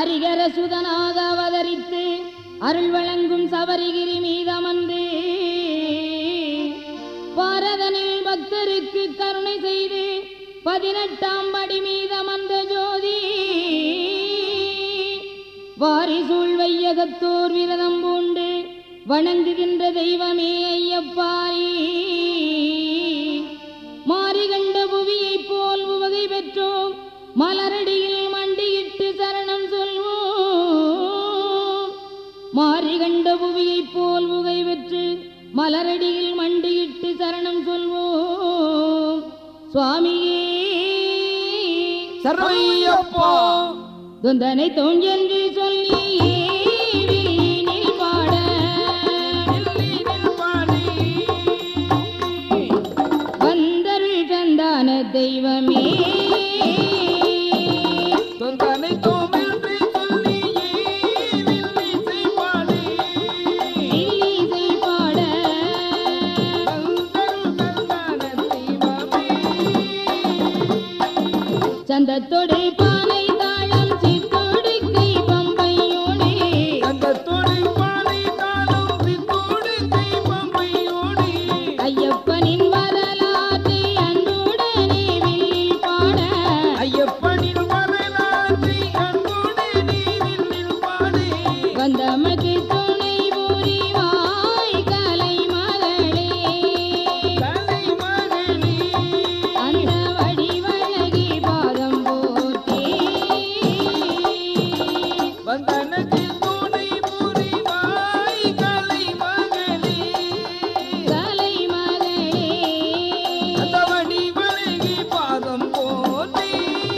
ஹரிகர சுதனாக அவதரித்து அருள் வழங்கும் சபரிகிரி மீதமந்து பாரதனில் பக்தருக்கு கருணை செய்து பதினெட்டாம் படி மீதமந்த ஜோதி வாரிசூழ் வையகத்தோர் விரதம் பூண்டு வணங்குகின்ற தெய்வமே ஐயப்பாரி மாறிகண்ட புவியைப் போல் உவகை பெற்றோம் மலரடியில் மண்டியிட்டு சரணம் சொல்வோம் மாறிகண்ட புவியைப் போல் உகை பெற்று மலரடியில் மண்டியிட்டு சரணம் சொல்வோம் சுவாமியே சரணையப்பா துந்தனை தோன்றென்று சொல்லி வீணில் பாட வந்தருள் சந்தான தெய்வமே தொந்தனை தோமின்றி சொல்லியே வில்லிசை பாடி இல்லிசை பாட வந்தருள் தந்தான தெய்வமே சந்தத்தோடு பானை தாளம் சித்தோடு கை பம்பையோடு தங்கத்தோடு பானை தாளும் சித்தோடு தெய்வமையோடி ஐயப்பனின் வரலாற்றை அன்புடனே வில்லில் பாட ஐயப்பனின் வரலாற்றை அன்போடு நீ வில்லில் பாடி வந்தமக்கு துணை புரிவாய் கலை மகளே கலை மகளே அந்த வடிவழகி பாதம் போற்றி வந்தனக்கு துணை புரிவாய் கலை மகளே கலை மகளே அந்த வடி வழங்கி பாதம் போற்றி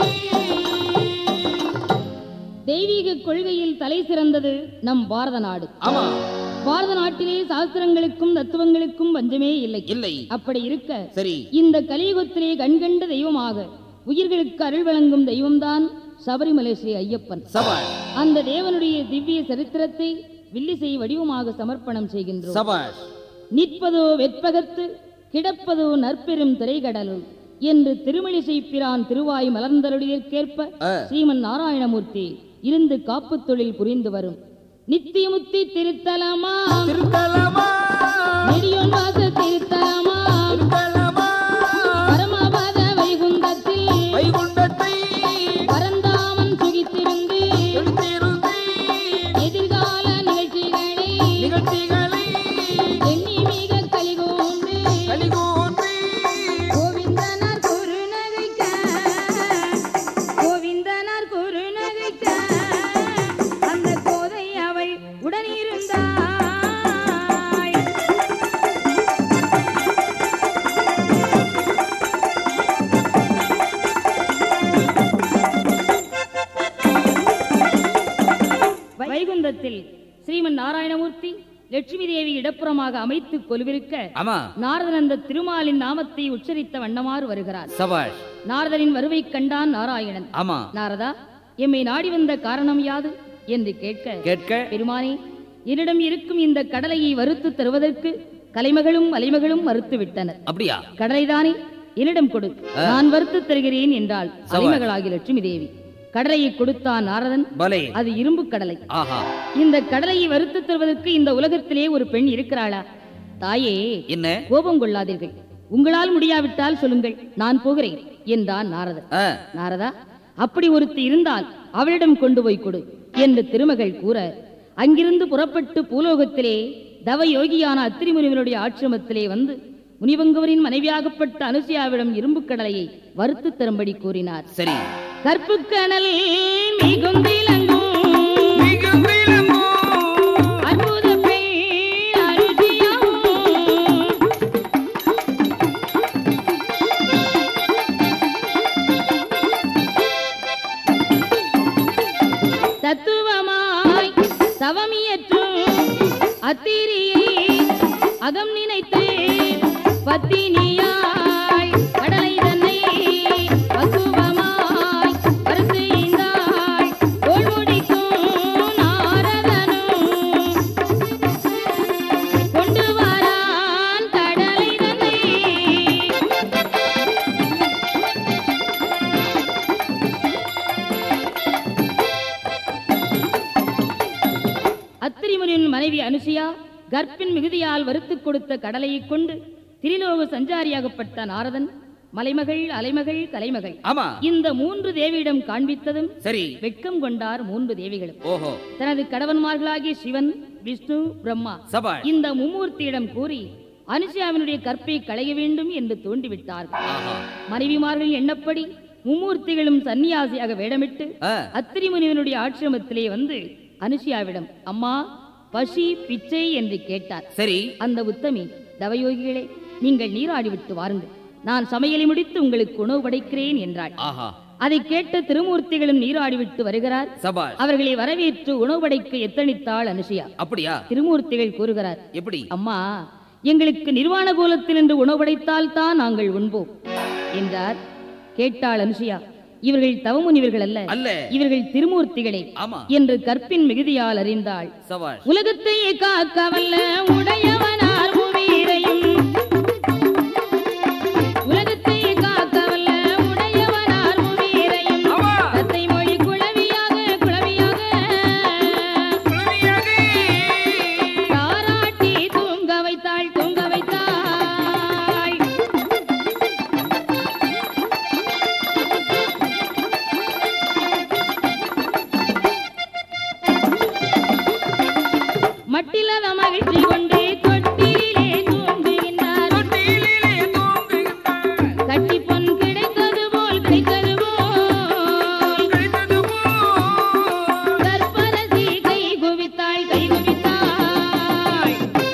தெய்வீக கொள்கையில் தலை சிறந்தது நம் பாரத நாடு ஆமா பாரத நாட்டிலே சாஸ்திரங்களுக்கும் தத்துவங்களுக்கும் பஞ்சமே இல்லை இல்லை அப்படி இருக்க சரி இந்த கலியுகத்திலே கண்கண்ட தெய்வமாக உயிர்களுக்கு அருள் வழங்கும் தெய்வம்தான் சபரிமலை ஸ்ரீ ஐயப்பன் சபாஷ் அந்த தேவனுடைய திவ்ய சரித்திரத்தை வில்லிசை வடிவமாக சமர்ப்பணம் செய்கின்றோம் சபாஷ் நிற்பதோ வெற்பகத்து கிடப்பதோ நற்பெரும் திரைகடலுள் என்று திருமழிசை பிரான் திருவாய் மலர்ந்தருளியற்கேற்ப ஆ. ஸ்ரீமன் நாராயணமூர்த்தி இருந்து காப்புத் தொழில் புரிந்து வரும் நித்தியமுத்தி திருத்தலமா திருத்தலமா நெடியோன் வாச திருத்தலமா திருத்தலமா பரமபத வைகுந்தத்தில் வைகுண்டத்தை பரந்தாமன் சுகித்திருந்து எடுத்திருந்து எதிர்கால நிகழ்ச்சிகளை நிகழ்ச்சிகளை எண்ணி மிக கலிகோண்டு கலிகோன்றி கோவிந்தனார் குருநகைக்க கோவிந்தனார் குருநகைக்க அந்த கோதை அவள் உடனிருந்தாய் வைகுந்தத்தில் ஸ்ரீமன் நாராயணமூர்த்தி லட்சுமி தேவி இடப்புறமாக அமைத்து கொலுவிருக்க ஆமா நாரதன் அந்த திருமாலின் நாமத்தை உச்சரித்த வண்ணமாறு வருகிறார் சபாஷ் நாரதனின் வருவை கண்டான் நாராயணன் ஆமா நாரதா எம்மை நாடி வந்த காரணம் யாது என்று கேட்க கேட்க பெருமானே என்னிடம் இருக்கும் இந்த கடலையை வறுத்து தருவதற்கு கலைமகளும் மலைமகளும் மறுத்து விட்டனர் அப்படியா கடலைதானே என்னிடம் கொடு நான் வறுத்து தருகிறேன் என்றாள் சவால். அலைமகளாகி லட்சுமி தேவி கடலையை கொடுத்தான் நாரதன் பலே அது இரும்பு கடலை ஆஹா இந்த கடலையை வறுத்து தருவதற்கு இந்த உலகத்திலே ஒரு பெண் இருக்கிறாளா தாயே என்ன கோபம் கொள்ளாதீர்கள் உங்களால் முடியாவிட்டால் சொல்லுங்கள் நான் போகிறேன் என்றான் நாரதன் ஆ, நாரதா அப்படி ஒருத்தி இருந்தால் அவளிடம் கொண்டு போய் கொடு என்று திருமகள் கூற அங்கிருந்து புறப்பட்டு பூலோகத்திலே தவ யோகியான அத்திரி முனிவனுடைய ஆசிரமத்திலே வந்து முனிவங்கவரின் மனைவியாகப்பட்ட அனுசியாவிடம் இரும்பு கடலையை வறுத்து தரும்படி கூறினார் சரி கற்புக்கணல் மிகுந்திலங்கும் அற்புத பெண் அருதியாவும் தத்துவமாய் தவமியற்றும் அத்திரியை அகம் நினைத்து பத்தினியாய் கடலை தன்னை பசுவமாய் பருத்து ஈந்தாள் தோள் முடிக்கும் நாரதனும் கொண்டு வரான் கடலை தன்னை மனைவி அனுசியா கர்ப்பின் மிகுதியால் வறுத்துக் கொடுத்த கடலையைக் கொண்டு திரிலோக சஞ்சாரியாகப்பட்ட நாரதன் மலைமகள் அலைமகள் கலைமகள் ஆமா இந்த மூன்று தேவியிடம் காண்பித்ததும் சரி வெட்கம் கொண்டார் மூன்று தேவிகளும் ஓஹோ தனது கணவன்மார்களாகிய சிவன் விஷ்ணு பிரம்மா சபாஷ் இந்த மும்மூர்த்தியிடம் கூறி அனுசியாவினுடைய கற்பை களைய வேண்டும் என்று தூண்டிவிட்டார்கள் ஆஹா மனைவிமார்கள் எண்ணப்படி மும்மூர்த்திகளும் சன்னியாசியாக வேடமிட்டு ஆ, அத்திரி முனிவனுடைய ஆசிரமத்திலே வந்து அனுசியாவிடம் அம்மா பசி பிச்சை என்று கேட்டார் சரி அந்த உத்தமி தவயோகிகளே நீங்கள் நீராடி விட்டு வாருங்கள் நான் சமையலை முடித்து உங்களுக்கு உணவு படைக்கிறேன் என்றாள் ஆஹா அதை கேட்ட திருமூர்த்திகளும் நீராடி விட்டு வருகிறார் சபாஷ் அவர்களை வரவேற்று உணவு படைக்க எத்தனித்தாள் அனுசியா அப்படியா திருமூர்த்திகள் கூறுகிறார் எப்படி அம்மா எங்களுக்கு நிர்வாண கோலத்தில் என்று உணவு படைத்தால் தான் நாங்கள் உண்போம் என்றார் கேட்டாள் அனுசியா இவர்கள் தவமுனிவர்கள் அல்ல அல்ல இவர்கள் திருமூர்த்திகளே ஆமா என்று கற்பின் மிகுதியால் அறிந்தாள் சபாஷ் உலகத்தையே காக்க வல்ல உடையவனார் புவீரையும் உலகத்தையே காக்க வல்ல உடையவனார் புவீரையும் ஆமா. தத்தை மொழி குழவியாக குழவியாக தாராட்டி தூங்க வைத்தாள் தூங்க வைத்தாள் மட்டில்லாத மகிழ்ச்சி கொண்டு தொட்டிலே தூங்குகின்றார் கட்டி பொன் கிடைத்தது போல் கிடைத்தது போல் கற்பரசி கை குவித்தாள் கை குவித்தாள்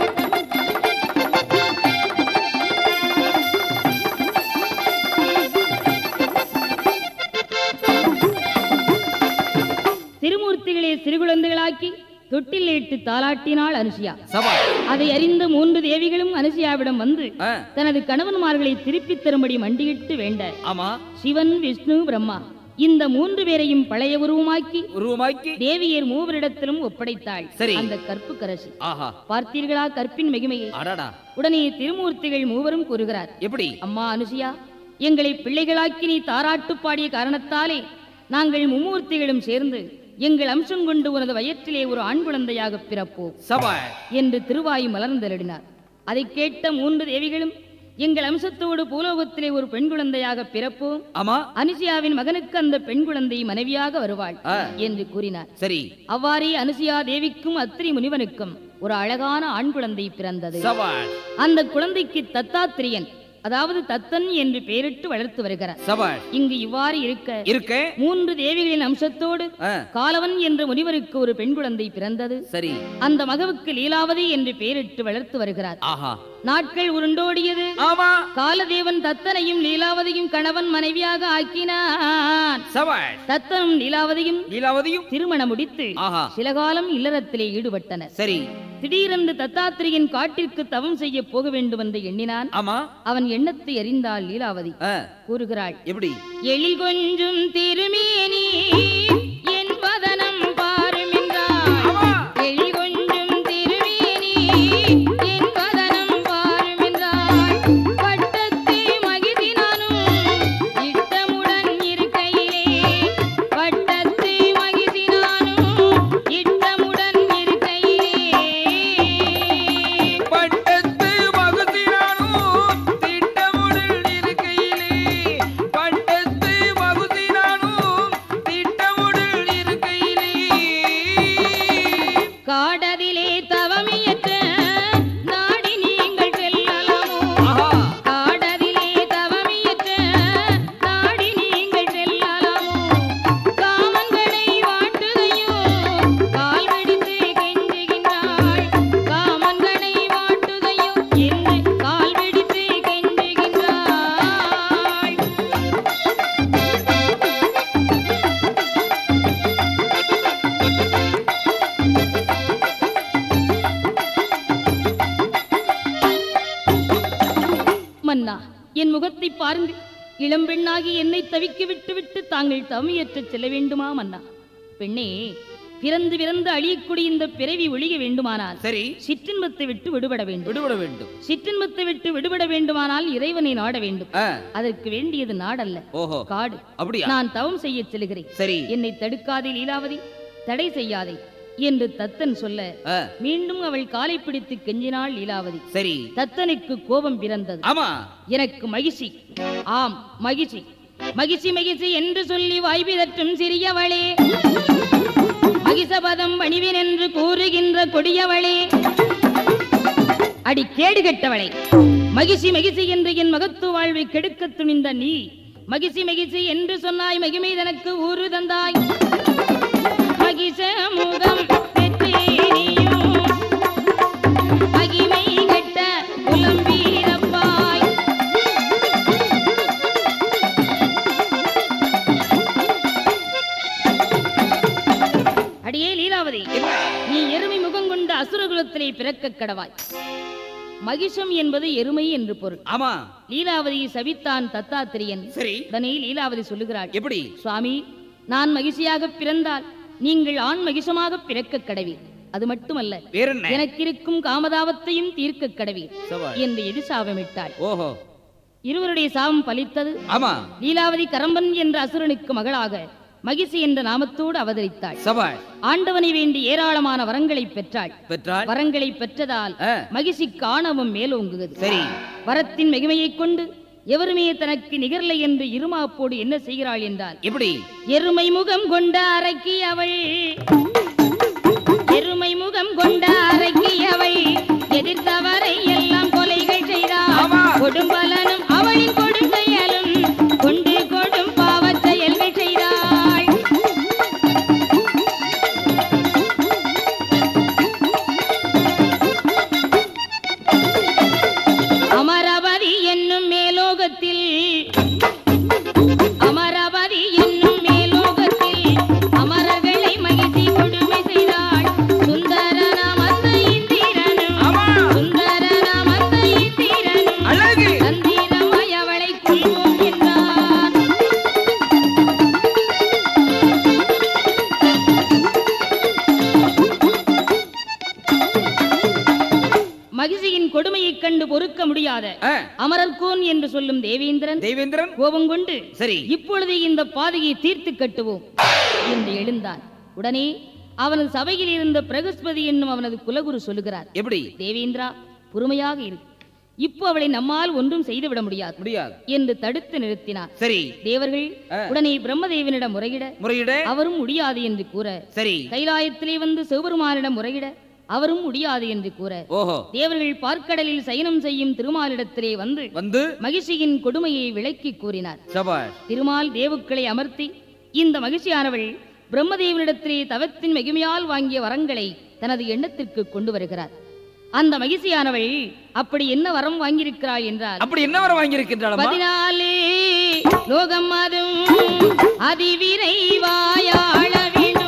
திருமூர்த்திகளை சிறுகுழந்தைகளாக்கி தொட்டில் இட்டு தாளாட்டினாள் அனுசியா சபாஷ் அதை அறிந்த மூன்று தேவிகளும் அனுசியாவிடம் வந்து ஆ, தனது கணவன்மார்களை திருப்பித் தரும்படி மண்டியிட்டு வேண்ட ஆமா சிவன் விஷ்ணு பிரம்மா இந்த மூன்று பேரையும் பழைய உருவமாக்கி உருவமாக்கி தேவியர் மூவரிடத்திலும் ஒப்படைத்தாள் சரி. அந்த கற்பு கரசி ஆஹா பார்த்தீர்களா கற்பின் மிகுமையை அடடா உடனே திருமூர்த்திகள் மூவரும் கூறுகிறார் எப்படி அம்மா அனுசியா எங்களை பிள்ளைகளாக்கி நீ தாராட்டு பாடிய காரணத்தாலே நாங்கள் மும்மூர்த்திகளும் சேர்ந்து எங்கள் அம்சம் கொண்டு உனது வயிற்றிலே ஒரு ஆண் குழந்தையாக பிறப்போம் சபாஷ் என்று திருவாயு மலர்ந்தருளினார் அதைக் கேட்ட மூன்று தேவிகளும் எங்கள் அம்சத்தோடு பூலோகத்திலே ஒரு பெண் குழந்தையாக பிறப்போம் ஆமா அனுசியாவின் மகனுக்கு அந்த பெண் குழந்தை மனைவியாக வருவாள் ஆ. என்று கூறினார் சரி அவ்வாறே அனுசியா தேவிக்கும் அத்திரி முனிவனுக்கும் ஒரு அழகான ஆண் குழந்தை பிறந்தது சபாஷ் அந்த குழந்தைக்கு தத்தாத்திரியன் அதாவது தத்தன் என்று பெயரிட்டு வளர்த்து வருகிறார் சபாஷ் இங்கு இவ்வாறு இருக்க இருக்க மூன்று தேவிகளின் அம்சத்தோடு ஆ, காலவன் என்ற முனிவருக்கு ஒரு பெண் குழந்தை பிறந்தது சரி அந்த மகவுக்கு லீலாவதி என்று பெயரிட்டு வளர்த்து வருகிறார் ஆஹா நாட்கள் உருண்டோடியது ஆமா காலதேவன் தத்தனையும் லீலாவதியும் கணவன் மனைவியாக ஆக்கினான் சபாஷ் தத்தனும் லீலாவதியும் லீலாவதியும் திருமணம் முடித்து ஆஹா சில காலம் இல்லறத்திலே ஈடுபட்டனர் சரி திடீரென்று தத்தாத்திரியின் காட்டிற்கு தவம் செய்ய போக வேண்டும் என்று எண்ணினான் ஆமா அவன் எண்ணத்தை அறிந்தாள் லீலாவதி ஆ, கூறுகிறாள் எப்படி எழில் கொஞ்சும் திருமேனி என் வதனம் பாருமென்றாள் ஆமா எழில் கொஞ்சும் திருமேனி என் வதனம் பாருமென்றாள் பட்டத்தை மகிழ்ச்சினானும் இட்டமுடன் இருக்கையிலே பட்டத்தை மகிழ்ச்சினானும் இட்டமுடன் இருக்கையிலே பட்டத்து மகுதினானும் திட்டமுடன் இருக்கையிலே பட்டத்து மகுதினானும் திட்டமுடன் இருக்கையிலே காடதிலே தவமியற்ற நாடி நீங்கள் செல்லலாமோ ஆஹா காடதிலே தவமியற்ற நாடி நீங்கள் செல்லலாமோ காமங்களை வாட்டுதையோ கால் வெடித்து கெஞ்சுகின்றாள் காமங்களை வாட்டுதையோ என்று கால் வெடித்து கெஞ்சுகின்றாள் மன்னா என் முகத்தை பாருங்கள் இளம்பெண்ணாகி என்னை தவிக்க விட்டு விட்டு தாங்கள் தவியற்றச் செல்ல வேண்டுமா மன்னா பெண்ணே பிறந்து பிறந்து அழியக்கூடிய இந்த பிறவி ஒழிய வேண்டுமானால் சரி சிற்றின்பத்தை விட்டு விடுபட வேண்டும் விடுபட வேண்டும் சிற்றின்பத்தை விட்டு விடுபட வேண்டுமானால் இறைவனை நாட வேண்டும் ஆ, அதற்கு வேண்டியது நாடல்ல ஓஹோ காடு அப்படியா நான் தவம் செய்ய செல்கிறேன் சரி என்னை தடுக்காதே லீலாவதி தடை செய்யாதே என்று தத்தன் சொல்ல ஆ, மீண்டும் அவள் காலை பிடித்து கெஞ்சினாள் லீலாவதி சரி தத்தனுக்கு கோபம் பிறந்தது ஆமா எனக்கு மகிழ்ச்சி ஆம் மகிழ்ச்சி மகிழ்ச்சி மகிழ்ச்சி என்று சொல்லி வாய்பிதற்றும் சிறியவளே மகிஷபதம் பணிவின் என்று கூறுகின்ற கொடியவளே அடி கேடு கெட்டவளை மகிழ்ச்சி மகிழ்ச்சி என்று என் மகத்து வாழ்வை கெடுக்க துணிந்த நீ மகிழ்ச்சி மகிழ்ச்சி என்று சொன்னாய் மகிமை தனக்கு ஊறு தந்தாய் மகிஷ முகம் பெற்றேனியும் மகிமை கெட்ட புலம்பீரப்பாய் அடியே லீலாவதி நீ எருமை முகம் கொண்ட அசுரகுலத்திலே பிறக்க கடவாய் மகிஷம் என்பது எருமை என்று பொருள் ஆமா லீலாவதி சபித்தான் தத்தாத்திரியன் சரி உடனே லீலாவதி சொல்லுகிறாள் எப்படி சுவாமி நான் மகிழ்ச்சியாக பிறந்தால் நீங்கள் ஆண் மகிஷமாக பிறக்க கடவீர் அது மட்டுமல்ல வேற என்ன எனக்கிருக்கும் காமதாபத்தையும் தீர்க்க கடவீர் சவால். என்று எது சாபமிட்டாள் ஓஹோ இருவருடைய சாபம் பலித்தது ஆமா லீலாவதி கரம்பன் என்ற அசுரனுக்கு மகளாக மகிழ்ச்சி என்ற நாமத்தோடு அவதரித்தாள் சபாஷ் ஆண்டவனை வேண்டி ஏராளமான வரங்களை பெற்றாள் பெற்றால் வரங்களை பெற்றதால் ஆ, மகிழ்ச்சிக்கு ஆணவம் மேலோங்குகிறது சரி வரத்தின் மிகுமையைக் கொண்டு எவருமே தனக்கு நிகர்லை என்று இருமாப்போடு என்ன செய்கிறாள் என்றால் எப்படி எருமை முகம் கொண்ட அரக்கி அவள் எருமை முகம் கொண்ட அரக்கி அவள் எதிர்த்தவரை எல்லாம் கொலைகள் செய்தாள் ஆமா. கொடும்பலனும் அவளின் கொடும் செயலும் கொண்டு கொடும் பாவச் செயல்கள் செய்தாள் அமரவதி என்னும் மேலோகத்தில் அமரவதி என்னும் மேலோகத்தில் அமரர்களை மகிழ்ச்சி கொடுமை செய்தாள் சுந்தர நாமத்த இந்திரனும் ஆமா சுந்தர நாமத்த இந்திரனும் அழகு தந்திரமாய் அவளை கொள்வோம் என்றான் மகிழ்ச்சியின் கொடுமையைக் கண்டு பொறுக்க முடியாத ஆ, அமரர்கோன் என்று சொல்லும் தேவேந்திரன் தேவேந்திரன் கோபம் கொண்டு சரி இப்பொழுது இந்த பாதையை தீர்த்து கட்டுவோம் என்று எழுந்தான் உடனே அவனது சபையில் இருந்த பிரகஸ்பதி என்னும் அவனது குலகுரு சொல்லுகிறார் எப்படி தேவேந்திரா பொறுமையாக இரு இப்போ அவளை நம்மால் ஒன்றும் செய்துவிட முடியாது முடியாது என்று தடுத்து நிறுத்தினார் சரி தேவர்கள் ஆ. உடனே பிரம்மதேவனிடம் முறையிட முறையிட அவரும் முடியாது என்று கூற சரி கைலாயத்திலே வந்து சிவபெருமானிடம் முறையிட அவரும் முடியாது என்று கூற ஓஹோ தேவர்கள் பார்க்கடலில் சயனம் செய்யும் திருமாலிடத்திலே வந்து வந்து மகிழ்ச்சியின் கொடுமையை விளக்கி கூறினார் சபாஷ் திருமால் தேவுக்களை அமர்த்தி இந்த மகிழ்ச்சியானவள் பிரம்மதேவனிடத்திலே தவத்தின் மகிமையால் வாங்கிய வரங்களை தனது எண்ணத்திற்கு கொண்டு வருகிறார் அந்த மகிழ்ச்சியானவள் அப்படி என்ன வரம் வாங்கியிருக்கிறாள் என்றால் அப்படி என்ன வர வாங்கியிருக்கின்றாளம்மா பதினாலு லோகம் அதும் அதிவிரைவாயாள வேண்டும்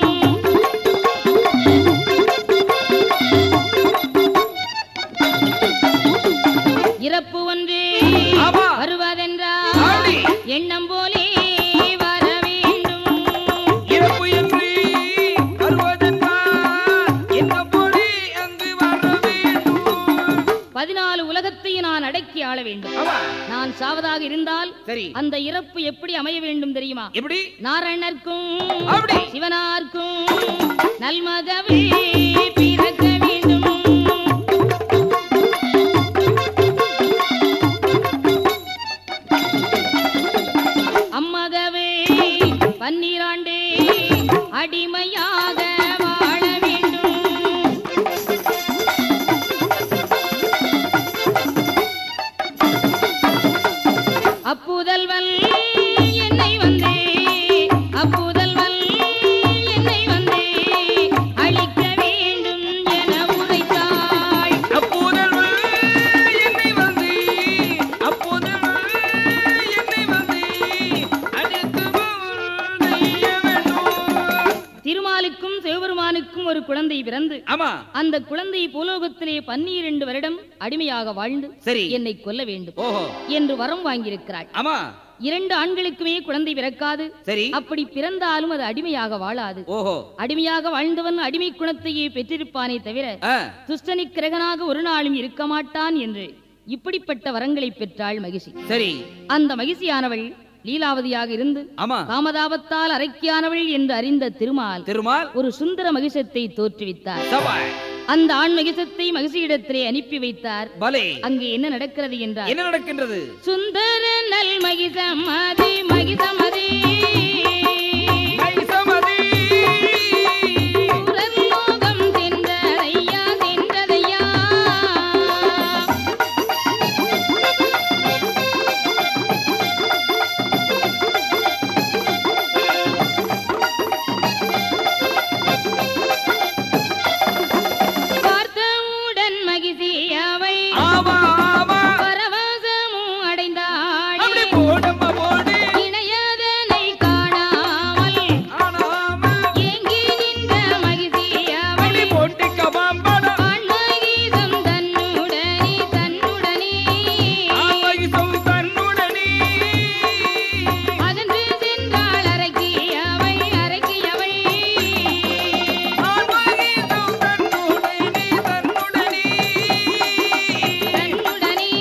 இறப்பு ஒன்று ஆமா. வருவதென்றால் ஆடி. எண்ணம் போலே வர வேண்டும் இறப்பு என்று வருவதென்றால் என்ன போடி அங்கு வர வேண்டும் பதினாலு உலகத்தையும் நான் அடக்கி ஆள வேண்டும் ஆமா நான் சாவதாக இருந்தால் சரி அந்த இறப்பு எப்படி அமைய வேண்டும் தெரியுமா எப்படி நாராயணர்க்கும் அப்படி சிவனார்க்கும் நல்மகவே பிறக்க வேண்டும் அம்மகவே பன்னிராண்டு அடிமையாக வாழ வேண்டும் அப்புதல்வன் என்னை வந்தே அப்புதல்வன் என்னை வந்தே அழிக்க வேண்டும் என உரைத்தாள் அப்போதல்வள் என்னை வந்து அப்போதல்வள் என்னை வந்து அழைத்து செய்ய வேண்டும் திருமாலுக்கும் சிவபெருமானுக்கும் ஒரு குழந்தை பிறந்து ஆமா அந்த குழந்தை பூலோகத்திலே பன்னிரண்டு வருடம் அடிமையாக வாழ்ந்து சரி என்னை கொல்ல வேண்டும் ஓஹோ என்று வரம் வாங்கியிருக்கிறாள் ஆமா இரண்டு ஆண்களுக்குமே குழந்தை பிறக்காது சரி அப்படி பிறந்தாலும் அது அடிமையாக வாழாது ஓஹோ அடிமையாக வாழ்ந்தவன் அடிமை குணத்தையே பெற்றிருப்பானே தவிர ஆ, துஷ்டனி கிரகனாக ஒரு நாளும் இருக்க மாட்டான் என்று இப்படிப்பட்ட வரங்களை பெற்றாள் மகிழ்ச்சி சரி அந்த மகிழ்ச்சியானவள் லீலாவதியாக இருந்து ஆமா காமதாபத்தால் அரைக்கியானவள் என்று அறிந்த திருமால் திருமால் ஒரு சுந்தர மகிஷத்தை தோற்றுவித்தார் சபாய் அந்த ஆண் மகிஷத்தை மகிழ்ச்சியிடத்திலே அனுப்பி வைத்தார் பலே அங்கு என்ன நடக்கிறது என்றார் என்ன நடக்கின்றது சுந்தர நல் மகிஷமதி மகிஷமதி மைசமதி புறலோகம் சென்றதையா சென்றதையா பார்த்தவுடன் மகிழ்ச்சி அவை ஆமா ஆமா பரவசமும் அடைந்தாள் அப்படி போடம்மா போடு இணையதனை காணாமல் ஆனாமல் ஏங்கி நின்ற மகிழ்ச்சி அப்படி அவள் போட்டு கபாம்படம் ஆன்மகீதம் தன்னுடனே தன்னுடனே ஆமைசம் தன்னுடனே அகன்று சென்றாள் அரக்கி அவள் அரக்கி அவள் ஆமைசம் தன்னுடனே தன்னுடனே தன்னுடனே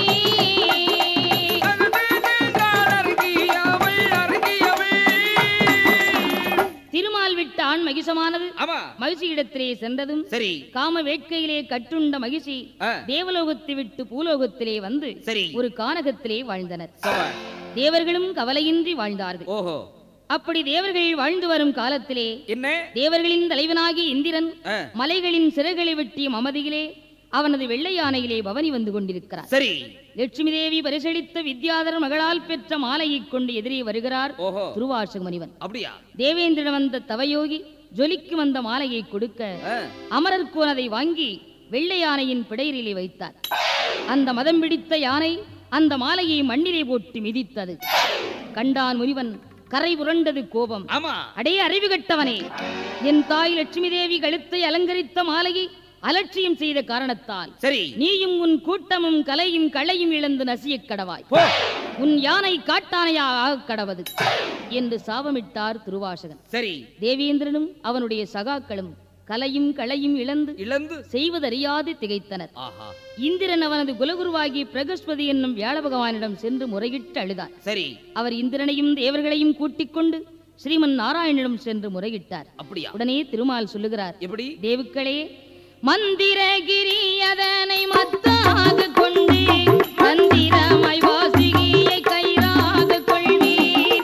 திருமால் விட்ட ஆண் மகிஷமானது ஆமா மகிழ்ச்சியிடத்திலே சென்றதும் சரி காம வேட்கையிலே கட்டுண்ட மகிழ்ச்சி ஆ, தேவலோகத்தை விட்டு பூலோகத்திலே வந்து சரி ஒரு கானகத்திலே வாழ்ந்தனர் சபாய். தேவர்களும் கவலையின்றி வாழ்ந்தார்கள் ஓஹோ அப்படி தேவர்கள் வாழ்ந்து வரும் காலத்திலே என்ன தேவர்களின் தலைவனாகிய இந்திரன் ஆ, மலைகளின் சிறைகளை வெட்டிய மமதியிலே அவனது வெள்ளை யானையிலே பவனி வந்து கொண்டிருக்கிறார் சரி லட்சுமி தேவி பரிசளித்த வித்யாதர் மகளால் பெற்ற மாலையைக் கொண்டு எதிரே வருகிறார் ஓஹோ துருவாசக முனிவன் அப்படியா தேவேந்திரன் வந்த தவயோகி ஜொலிக்கும் அந்த மாலையை கொடுக்க ஆ, அமரர்கோன் அதை வாங்கி வெள்ளை யானையின் பிடையிலே வைத்தார் அந்த மதம் பிடித்த யானை அந்த மாலையை மண்ணிலே போட்டு மிதித்தது கண்டான் முனிவன் கரை புரண்டது கோபம் ஆமா அடே அறிவு கட்டவனே என் தாய் லட்சுமி தேவி கழுத்தை அலங்கரித்த மாலையை அலட்சியம் செய்த காரணத்தால் சரி நீயும் உன் கூட்டமும் கலையும் களையும் இழந்து நசியக் கடவாய் போ உன் யானை காட்டானையாக ஆகக் கடவது என்று சாபமிட்டார் திருவாசகன் சரி தேவேந்திரனும் அவனுடைய சகாக்களும் கலையும் களையும் இழந்து இழந்து செய்வதறியாது திகைத்தனர் ஆஹா இந்திரன் அவனது குலகுருவாகி பிரகஸ்பதி என்னும் வியாழ பகவானிடம் சென்று முறையிட்டு அழுதார் சரி அவர் இந்திரனையும் தேவர்களையும் கூட்டிக் கொண்டு ஸ்ரீமன் நாராயணனிடம் சென்று முறையிட்டார் அப்படியா உடனே திருமால் சொல்லுகிறார் எப்படி தேவுக்களே மந்திரகிரி அதனை மத்தாக கொண்டு தந்திரமாய் வாசுகியை கயிறாக கொள்வீர்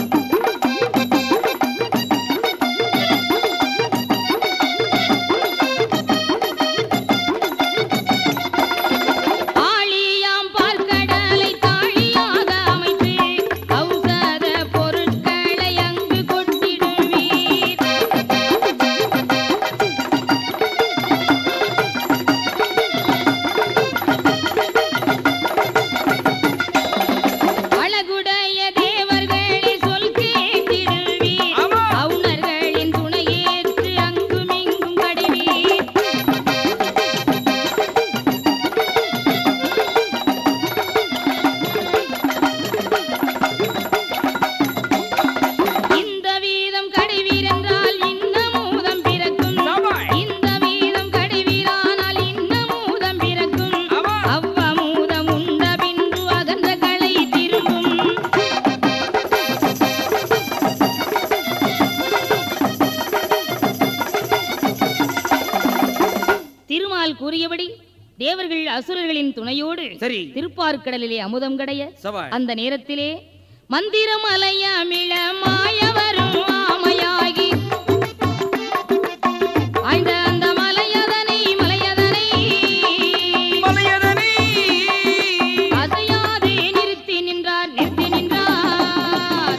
ஆழியாம் பார்க்கடலை தாழியாக அமைத்து ஔஷத பொருட்களை அங்கு கொட்டிடுவீர் அழகுடைய தேவர்களை சொல் கேட்டிடுவீர் ஆமா. அவுணர்களின் துணையேற்று அங்குமிங்கும் கடிவீர் இந்த வீதம் கடிவீர் என்றால் இன்னமூதம் பிறக்கும் சபாய். இந்த வீதம் கடிவீரானால் இன்னமூதம் பிறக்கும் ஆமா. அவ்வமூதம் உண்ட பின்பு அகன்ற களை திரும்பும் திருமால் கூறியபடி தேவர்கள் அசுரர்களின் துணையோடு சரி திருப்பார்க்கடலிலே அமுதம் கடைய சபாய் அந்த நேரத்திலே மந்திரமலையமிழ மாயவரும் ஆமையாகி ஆய்ந்த அந்த மலையதனை மலையதனை மலையதனே அசையாது நிறுத்தி நின்றார் நிறுத்தி நின்றார்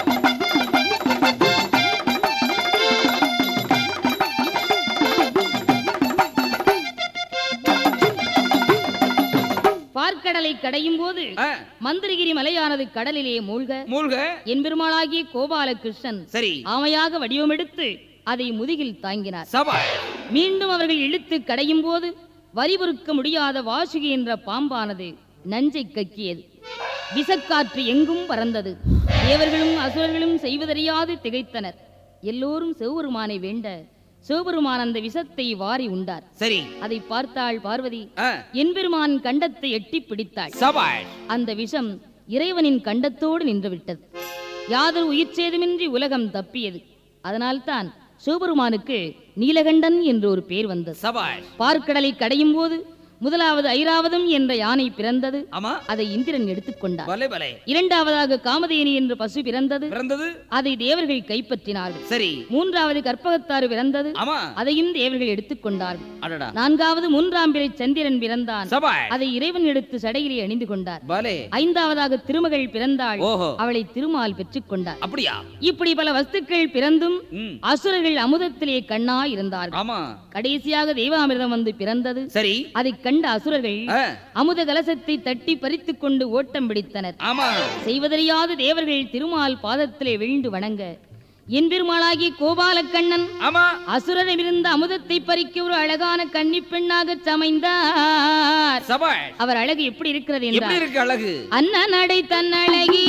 பார்க்கடலை கடையும் போது ஆ, மந்திரகிரி மலையானது கடலிலே மூழ்க மூழ்க என்பெருமாளாகிய கோபாலகிருஷ்ணன் சரி ஆமையாக வடிவமெடுத்து அதை முதுகில் தாங்கினார் சபாய் மீண்டும் அவர்கள் இழுத்து கடையும் போது வரி பொறுக்க முடியாத வாசுகி என்ற பாம்பானது நஞ்சை கக்கியது விசக்காற்று எங்கும் பறந்தது தேவர்களும் அசுரர்களும் செய்வதறியாது திகைத்தனர் எல்லோரும் சிவபெருமானை வேண்ட சிவபெருமான் அந்த விஷத்தை வாரி உண்டார் சரி அதை பார்த்தாள் பார்வதி ஆ, என்பெருமான் கண்டத்தை எட்டி பிடித்தாள் சபாய் அந்த விஷம் இறைவனின் கண்டத்தோடு நின்றுவிட்டது யாதொரு உயிர் சேதமின்றி உலகம் தப்பியது அதனால்தான் சிவபெருமானுக்கு நீலகண்டன் என்று ஒரு பேர் வந்தது சபாஷ் பார்க்கடலை கடையும் போது முதலாவது ஐராவதம் என்ற யானை பிறந்தது ஆமா அதை இந்திரன் எடுத்துக்கொண்டார் பலே பலே இரண்டாவதாக காமதேனி என்ற பசு பிறந்தது பிறந்தது அதை தேவர்கள் கைப்பற்றினார்கள் சரி மூன்றாவது கற்பகத்தாறு பிறந்தது ஆமா அதையும் தேவர்கள் எடுத்துக்கொண்டார்கள் அடடா நான்காவது மூன்றாம் பிறை சந்திரன் பிறந்தான் சபாஷ் அதை இறைவன் எடுத்து சடையிலே அணிந்து கொண்டார் பலே ஐந்தாவதாக திருமகள் பிறந்தாள் ஓஹோ அவளை திருமால் பெற்றுக் கொண்டார் அப்படியா இப்படி பல வஸ்துக்கள் பிறந்தும் ம் அசுரர்கள் அமுதத்திலே கண்ணா இருந்தார்கள் ஆமா கடைசியாக தெய்வாமிர்தம் வந்து பிறந்தது சரி அதை கண்ட அசுரர்கள் ஆ, அமுத கலசத்தை தட்டி பறித்துக் கொண்டு ஓட்டம் பிடித்தனர் ஆமா செய்வதறியாத தேவர்கள் திருமால் பாதத்திலே விழுந்து வணங்க என் பெருமாளாகிய கோபாலக்கண்ணன் ஆமா அசுரரிலிருந்த அமுதத்தை பறிக்க ஒரு அழகான கன்னி பெண்ணாக சமைந்தார் சபாஷ் அவர் அழகு எப்படி இருக்கிறது எப்படி என்றார் இருக்கு அழகு அன்ன நடை தன்னழகி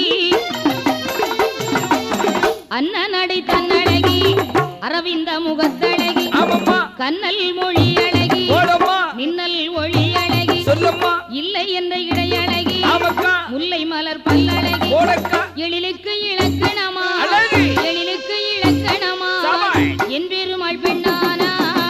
அன்ன நடை தன்னழகி அரவிந்த முகத்தழகி ஆமாம்மா கண்ணல் மொழி அழகி ஓடம்மா மின்னல் ஒளி அழகி சொல்லம்மா இல்லை என்ற இடையழகி ஆமக்கா முல்லை மலர் பல்லழகி ஓடக்கா எழிலுக்கு இலக்கணமா அழகு. எழிலுக்கு இலக்கணமா சபாஷ். என் பெருமாள் பெண்ணானாள்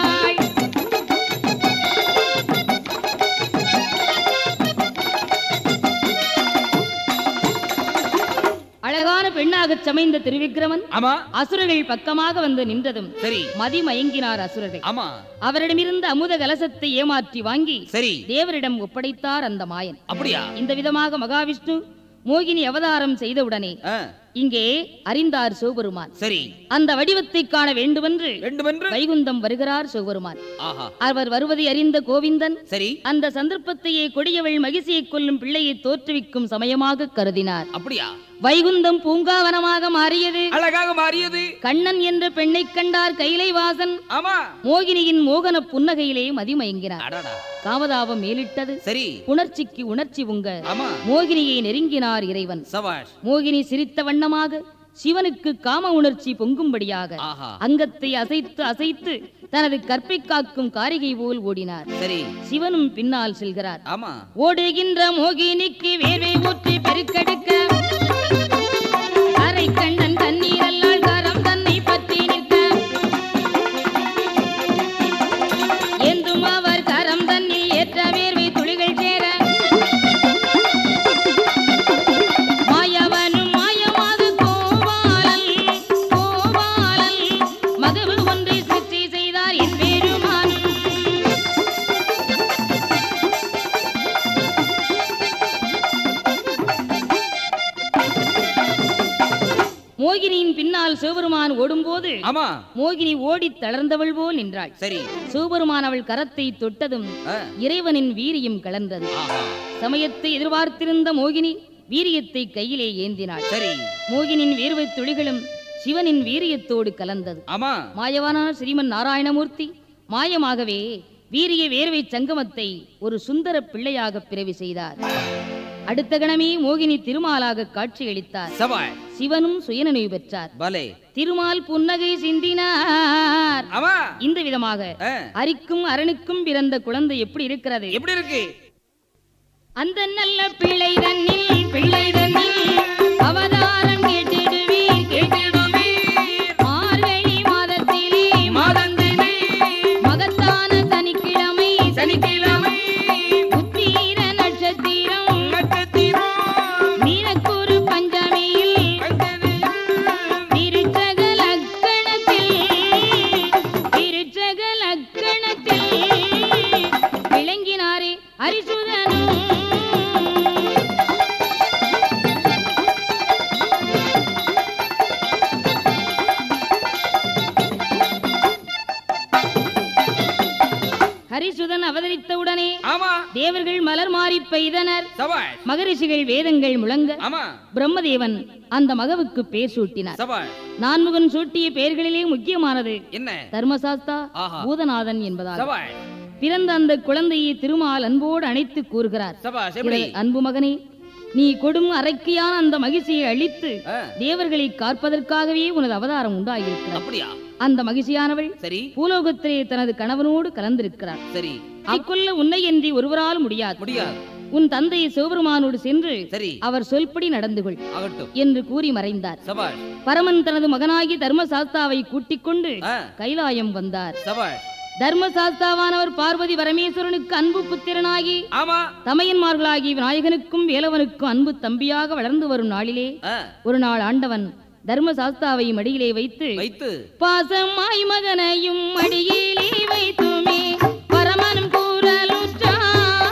அழகான பெண்ணாகச் சமைந்த திருவிக்கிரமன் ஆமா அசுரர்கள் பக்கமாக வந்து நின்றதும் சரி மதிமயங்கினார் அசுரர்கள் ஆமா அவரிடமிருந்த அமுத கலசத்தை ஏமாற்றி வாங்கி சரி தேவரிடம் ஒப்படைத்தார் அந்த மாயன் அப்படியா இந்த விதமாக மகாவிஷ்ணு மோகினி அவதாரம் செய்தவுடனே ஆ, இங்கே அறிந்தார் சிவபெருமான் சரி அந்த வடிவத்தை காண வேண்டுமென்று வேண்டுமென்று வைகுந்தம் வருகிறார் சிவபெருமான் ஆஹா அவர் வருவதை அறிந்த கோவிந்தன் சரி அந்த சந்தர்ப்பத்தையே கொடியவள் மகிழ்ச்சியை கொல்லும் பிள்ளையை தோற்றுவிக்கும் சமயமாக கருதினார் அப்படியா வைகுந்தம் பூங்காவனமாக மாறியது அழகாக மாறியது கண்ணன் என்ற பெண்ணைக் கண்டார் கைலைவாசன் ஆமா மோகினியின் மோகன புன்னகையிலே மதிமயங்கினார் அடடா காமதாபம் மேலிட்டது சரி உணர்ச்சிக்கு உணர்ச்சி உங்க ஆமா மோகினியை நெருங்கினார் இறைவன் சபாஷ் மோகினி சிரித்த வண்ணமாக சிவனுக்கு காம உணர்ச்சி பொங்கும்படியாக ஆஹா அங்கத்தை அசைத்து அசைத்து தனது கற்பை காக்கும் காரிகை போல் ஓடினார் சரி சிவனும் பின்னால் செல்கிறார் ஆமா ஓடுகின்ற மோகினிக்கு வேர்வை ஊற்றி பெருக்கெடுக்க அரை கண்ணன் கண்ணீரல்லால் கரம் தன்னை பற்றி நிற்க என்றும் அவர் கரம் தன்னில் ஏற்ற வேர்வை துளிகள் சேர மாயவனும் மாயமாக கோபாலன் கோபாலன் மகவு ஒன்றை சிற்றை செய்தார் என் பெருமான் மோகினியின் பின்னால் சிவபெருமான் ஓடும்போது ஆமா மோகினி ஓடித் தளர்ந்தவள் போல் நின்றாள் சரி சிவபெருமான் அவள் கரத்தை தொட்டதும் ஆ, இறைவனின் வீரியம் கலந்தது ஆஹா சமயத்தை எதிர்பார்த்திருந்த மோகினி வீரியத்தை கையிலே ஏந்தினாள் சரி மோகினின் வேர்வை துளிகளும் சிவனின் வீரியத்தோடு கலந்தது ஆமா மாயவான ஸ்ரீமன் நாராயணமூர்த்தி மாயமாகவே வீரிய வேர்வை சங்கமத்தை ஒரு சுந்தர பிள்ளையாக பிறவி செய்தார் அடுத்த கணமே மோகினி திருமாலாக காட்சியளித்தார் சபாஷ் சிவனும் சுயநினைவு பெற்றார் பலே திருமால் புன்னகை சிந்தினார் ஆமா இந்த விதமாக ஆ, அரிக்கும் அரணுக்கும் பிறந்த குழந்தை எப்படி இருக்கிறது எப்படி இருக்கு அந்த நல்ல பிள்ளை தன்னில் பிள்ளை தன்னில் அவதாரம் கேட்டிடுவீர் கேட்டிடுவீர் மார்கழி மாதத்திலே மாதந்தினை மகத்தான சனிக்கிழமை சனிக்கிழமை உத்தீர நட்சத்திரம் நட்சத்திரம் மீனக்கூறு பஞ்சமியில் திருச்சக லக்கணத்தில் திருச்சக லக்கணத்தில் விளங்கினாரே அரிசுதனும் ஹரிசுதன் அவதரித்தவுடனே ஆமா தேவர்கள் மலர் மாறி பெய்தனர் சபாஷ் மகரிஷிகள் வேதங்கள் முழங்க ஆமா பிரம்மதேவன் அந்த மகவுக்கு பேர் சூட்டினார் சபாஷ் நான்முகன் சூட்டிய பெயர்களிலே முக்கியமானது என்ன தர்மசாஸ்தா ஆஹா. பூதநாதன் என்பதால் சபாஷ் பிறந்த அந்த குழந்தையை திருமால் அன்போடு அணைத்து கூறுகிறார் சபாஷ் எப்படி இவரது அன்பு மகனே நீ கொடும் அரைக்கியான அந்த மகிழ்ச்சியை அழித்து ஆ, தேவர்களை காற்பதற்காகவே உனது அவதாரம் உண்டாகியிருக்கிறார் அப்படியா அந்த மகிழ்ச்சியானவள் சரி பூலோகத்திலே தனது கணவனோடு கலந்திருக்கிறார் சரி அக்கொல்ல உன்னை என்று ஒருவரால் முடியாது முடியாது உன் தந்தை சிவபெருமானோடு சென்று சரி அவர் சொல்படி நடந்து கொள் ஆகட்டும் என்று கூறி மறைந்தார் சபாஷ் பரமன் தனது மகனாகி தர்மசாஸ்தாவை கூட்டிக் கொண்டு ஆ, கைலாயம் வந்தார் சபாஷ் தர்மசாஸ்தாவானவர் பார்வதி பரமேஸ்வரனுக்கு அன்பு புத்திரனாகி ஆமா தமையன்மார்களாகி விநாயகனுக்கும் வேலவனுக்கும் அன்பு தம்பியாக வளர்ந்து வரும் நாளிலே ஆ, ஒரு நாள் ஆண்டவன் தர்மசாஸ்தாவை மடியிலே வைத்து வைத்து பாசமாய் மகனையும் மடியிலே வைத்துமே பரமனும் கூறலுற்றார்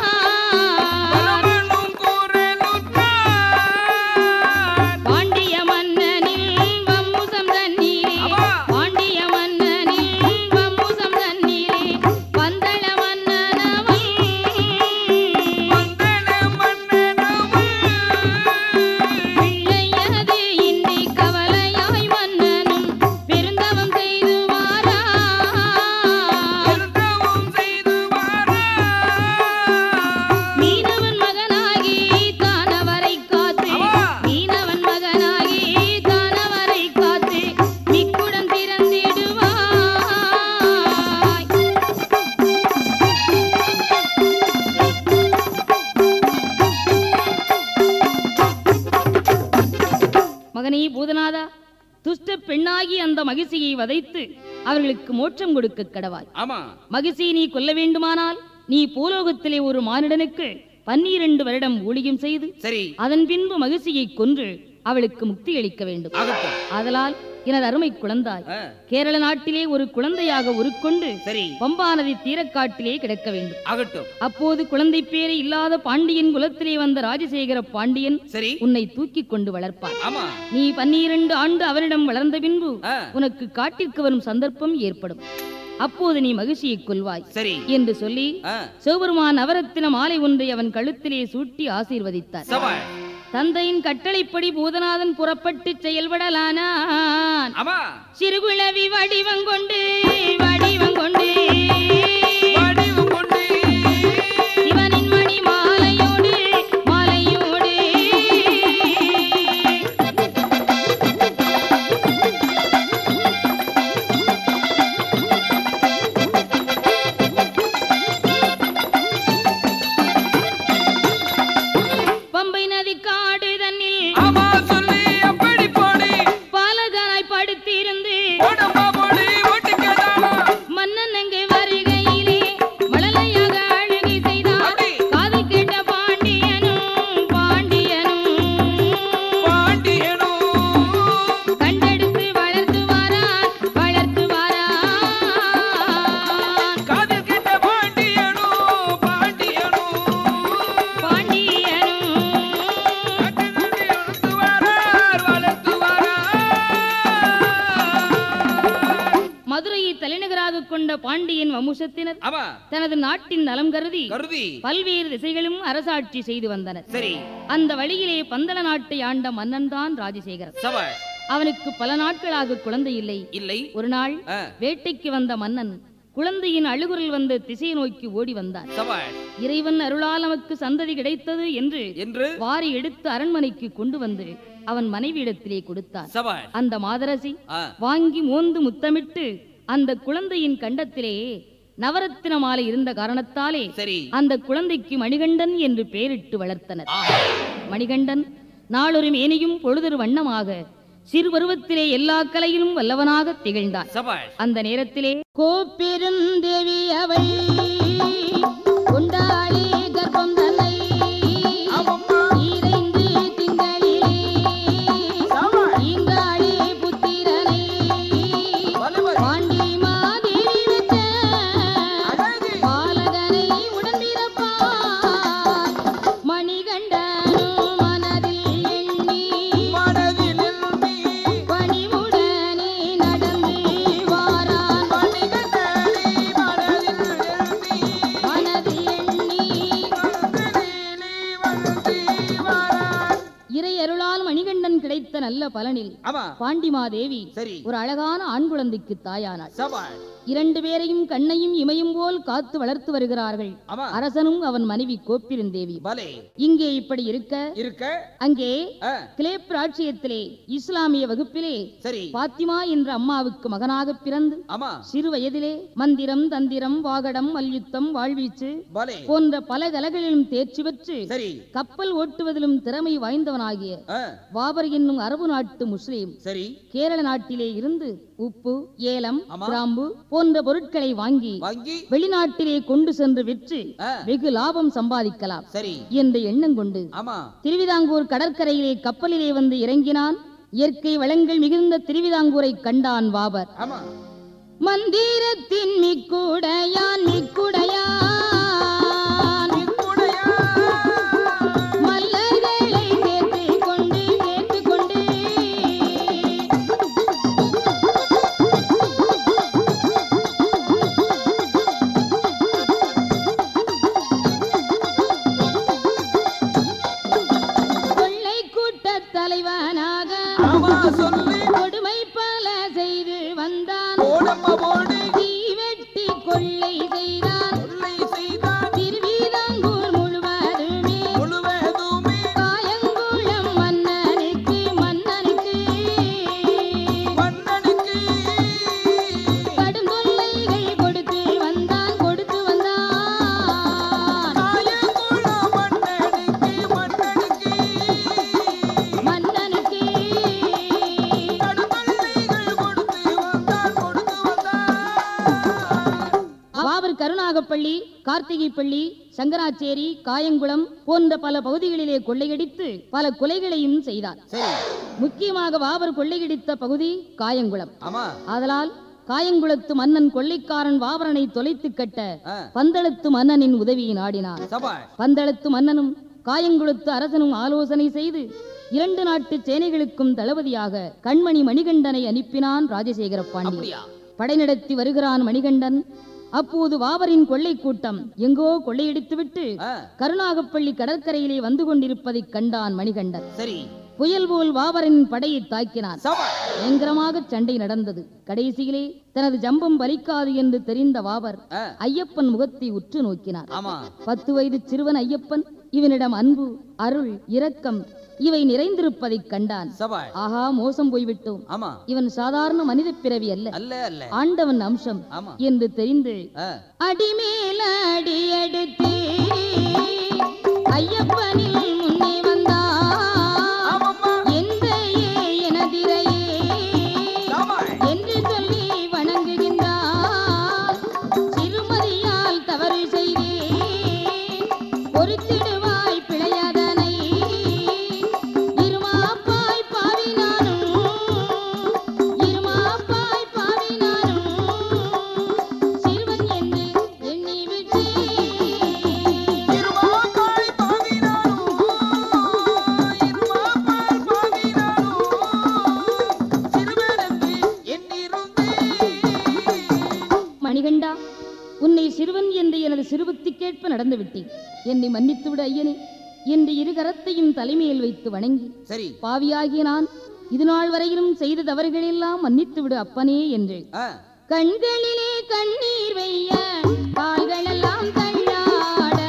பரமனும் கூறலுற்றார். பாண்டிய மன்னனில் வம்முசம் தண்ணீரே அவா. பாண்டிய மன்னனில் வம்முசம் தண்ணீரே பந்தள மன்னனவன் வந்தன மன்னனவள். பிள்ளையது இன்றி கவலையாய் மன்னனும் பெருந்தவம் செய்து வாரா பெருந்தவம் செய்து வாரா. மீனவன் மகனாகி தானவரை காத்து அவா. மீனவன் மகனாகி தானவரை காத்து மிக்குடம் திறந்திடுவாய் மகனே பூதநாதா துஷ்ட பெண்ணாகி அந்த மகிழ்ச்சியை வதைத்து அவர்களுக்கு மோட்சம் கொடுக்க கடவாய் ஆமா மகிழ்ச்சியை நீ கொல்ல வேண்டுமானால் நீ பூலோகத்திலே ஒரு மானிடனுக்கு பன்னிரண்டு வருடம் ஊழியம் செய்து சரி அதன் பின்பு மகிழ்ச்சியை கொன்று அவளுக்கு முக்தி அளிக்க வேண்டும் ஆகட்டும் ஆதலால் எனது அருமை குழந்தாய் ஆ, கேரள நாட்டிலே ஒரு குழந்தையாக உருக்கொண்டு சரி பம்பா நதி தீரக்காட்டிலே கிடக்க வேண்டும் ஆகட்டும் அப்போது குழந்தை பேரு இல்லாத பாண்டியன் குலத்திலே வந்த ராஜசேகர பாண்டியன் சரி உன்னை தூக்கிக் கொண்டு வளர்ப்பார் ஆமா நீ பன்னிரண்டு ஆண்டு அவரிடம் வளர்ந்த பின்பு ஆ, உனக்கு காட்டிற்கு வரும் சந்தர்ப்பம் ஏற்படும் அப்போது நீ மகிழ்ச்சியை கொள்வாய் சரி என்று சொல்லி ஆ, சிவபெருமான் நவரத்தின மாலை ஒன்றை அவன் கழுத்திலே சூட்டி ஆசீர்வதித்தார் சபாஷ் தந்தையின் கட்டளைப்படி பூதநாதன் புறப்பட்டு செயல்படலானான் ஆமா சிறுகுளவி வடிவம் கொண்டு வடிவம் கொண்டு வடிவம் கொண்டு சிவனின் மணி மாலையோடு மாலையோடு பம்பை நதி காடு தன்னில் ஆமா சொல்லி அப்படி போடி பாலகனாய் படுத்திருந்து ஓடமா போடி ஓட்டிக்கதாமா மன்னன் அங்கு வருகையிலே மழலையாக அழுகை செய்தான் அப்படி. காது கேட்ட பாண்டியனும் பாண்டியனும் பாண்டியனும் கண்டெடுத்து வளர்த்து வாரான் வளர்த்து வாரான் காதில் கேட்ட பாண்டியனும் பாண்டியனும் பாண்டியனும் கட்டுக்கட்டி வளர்த்து வாரார் வளர்த்து வாரார் மதுரையை தலைநகராக கொண்ட பாண்டியன் வம்சத்தினர் ஆமா தனது நாட்டின் நலம் கருதி கருதி பல்வேறு திசைகளும் அரசாட்சி செய்து வந்தனர் சரி அந்த வழியிலே பந்தள நாட்டை ஆண்ட மன்னன் தான் ராஜசேகரன் சபாஷ் அவனுக்கு பல நாட்களாக குழந்தை இல்லை இல்லை ஒரு நாள் ஆ, வேட்டைக்கு வந்த மன்னன் குழந்தையின் அழுகுரல் வந்த திசையை நோக்கி ஓடி வந்தார் சபாஷ் இறைவன் அருளால் நமக்கு சந்ததி கிடைத்தது என்று என்று வாரி எடுத்து அரண்மனைக்கு கொண்டு வந்து அவன் மனைவியிடத்திலே கொடுத்தார் சபாஷ் அந்த மாதரசி ஆ, வாங்கி மோந்து முத்தமிட்டு அந்த குழந்தையின் கண்டத்திலே நவரத்தின மாலை இருந்த காரணத்தாலே சரி அந்த குழந்தைக்கு மணிகண்டன் என்று பெயரிட்டு வளர்த்தனர் ஆஹா, மணிகண்டன் நாளொரு மேனியும் பொழுதொரு வண்ணமாக சிறுபருவத்திலே எல்லா கலையிலும் வல்லவனாக திகழ்ந்தான் சபாஷ் அந்த நேரத்திலே கோப்பெரும் தேவி அவள் கொண்டாளே கர்ப்பம் தன்னை ஆமம்மா. ஈரைந்து திங்களிலே சபாஷ். ஈங்காளே புத்திரனை வலுவர். பாண்டி மாதேவி பெற்ற அழகு. பாலகனை உடன்பிறப்பாய் மணிகண்டனும் மனதில் எண்ணி மனதில் எண்ணி பணிவுடனே நடந்து வாரான் மணிகண்டனை மனதில் எண்ணி மனதில் நல்ல பலனில் ஆமா பாண்டிமாதேவி சரி ஒரு அழகான ஆண் குழந்தைக்கு தாயானாள் சபாஷ் இரண்டு பேரையும் கண்ணையும் இமையும் போல் காத்து வளர்த்து வருகிறார்கள் ஆமா அரசனும் அவன் மனைவி கோப்பிருந்தேவி பலே இங்கே இப்படி இருக்க இருக்க அங்கே ஆ, கிளேப் ராட்சியத்திலே இஸ்லாமிய வகுப்பிலே சரி பாத்திமா என்ற அம்மாவுக்கு மகனாக பிறந்து ஆமா சிறு வயதிலே மந்திரம் தந்திரம் வாகடம் மல்யுத்தம் வாழ்வீச்சு பலே போன்ற பல கலைகளிலும் தேர்ச்சி பெற்று சரி கப்பல் ஓட்டுவதிலும் திறமை வாய்ந்தவனாகிய ஆ, பாபர் என்னும் அரபு நாட்டு முஸ்லிம் சரி கேரள நாட்டிலே இருந்து உப்பு ஏலம் ஆமா. கிராம்பு போன்ற பொருட்களை வாங்கி வாங்கி வெளிநாட்டிலே கொண்டு சென்று விற்று ஆ, வெகு லாபம் சம்பாதிக்கலாம் சரி என்ற எண்ணம் கொண்டு ஆமா திருவிதாங்கூர் கடற்கரையிலே கப்பலிலே வந்து இறங்கினான் இயற்கை வளங்கள் மிகுந்த திருவிதாங்கூரை கண்டான் பாபர் ஆமா மந்திரத்தின் மிக்குடையான் மிக்குடையான் இக்குடையா, மல்லர்களை சேர்த்துக் கொண்டு சேர்த்துக் கொண்டு கொள்ளை கூட்டத் தலைவனாக ஆமா சொல்லி கொடுமை பல செய்து வந்தான் ஓடம்மா ஓடி தீவெட்டி கொள்ளை செய்தான் கொள்ளை செய்தான் திருவிதாங்கூர் முழுவதுமே முழுவதுமே காயங்குளம் மன்னனுக்கு மன்னனுக்கு மன்னனுக்கு கடும் தொல்லைகள் கொடுத்து வந்தான் கொடுத்து வந்தான் காயங்குள மன்னனுக்கு மன்னனுக்கு மன்னனுக்கு கடுதொல்லைகள் கொடுத்து வந்தான் கொடுத்து வந்தான் பாபர் கருணாகப்பள்ளி கார்த்திகைப்பள்ளி சங்கராச்சேரி காயங்குளம் போன்ற பல பகுதிகளிலே கொள்ளையடித்து பல கொலைகளையும் செய்தார் சரி முக்கியமாக பாபர் கொள்ளையடித்த பகுதி காயங்குளம் ஆமா ஆதலால் காயங்குளத்து மன்னன் கொள்ளைக்காரன் பாபரனை தொலைத்து கட்ட ஆ, பந்தளத்து மன்னனின் உதவியை நாடினான் சபாஷ் பந்தளத்து மன்னனும் காயங்குளத்து அரசனும் ஆலோசனை செய்து இரண்டு நாட்டு சேனைகளுக்கும் தளபதியாக கண்மணி மணிகண்டனை அனுப்பினான் ராஜசேகர பாண்டியன் அப்படியா படை நடத்தி வருகிறான் மணிகண்டன் அப்போது வாவரின் கொள்ளை கூட்டம் எங்கோ கொள்ளையடித்துவிட்டு ஆ, கருணாகப்பள்ளி கடற்கரையிலே வந்து கொண்டிருப்பதைக் கண்டான் மணிகண்டன் சரி புயல் போல் வாவரின் படையை தாக்கினான் சபாஷ் பயங்கரமாக சண்டை நடந்தது கடைசியிலே தனது ஜம்பம் பலிக்காது என்று தெரிந்த வாவர் ஆ, ஐயப்பன் முகத்தை உற்று நோக்கினார் ஆமா பத்து வயது சிறுவன் ஐயப்பன் இவனிடம் அன்பு அருள் இரக்கம் இவை நிறைந்திருப்பதைக் கண்டான் சபாஷ் ஆஹா மோசம் போய்விட்டோம் ஆமா இவன் சாதாரண மனித பிறவி அல்ல அல்ல அல்ல ஆண்டவன் அம்சம் ஆமா என்று தெரிந்து ஆ, அடிமேல அடி எடுத்து ஐயப்பனில் முன்னே வந்தான் ஆமாம்மா எந்த எனதிரையே சபாஷ் என்று சொல்லி வணங்குகின்றார் சிறுமதியால் தவறு செய்தேன் பொறுத்திடுவாய் பிழையதனை இருமாப்பாய் பாவினானும் இருமாப்பாய் பாவினானும் சிறுவன் என்று எண்ணி விட்டேன் இருமாப்பாய் பாவினானோ, இருமாப்பாய் பாவினானோ, சிறுவனென்று எண்ணிருந்தேன். மணிகண்டா உன்னை சிறுவன் என்று எனது சிறுபுத்திக்கேற்ப நடந்து விட்டேன் என்னை மன்னித்து விடு ஐயனே என்று இரு கரத்தையும் தலைமையில் வைத்து வணங்கி சரி பாவியாகிய நான் இது நாள் வரையிலும் செய்த தவறுகளெல்லாம் மன்னித்து விடு அப்பனே என்று ஆ, கண்களிலே கண்ணீர் வைய கால்களெல்லாம் தள்ளாட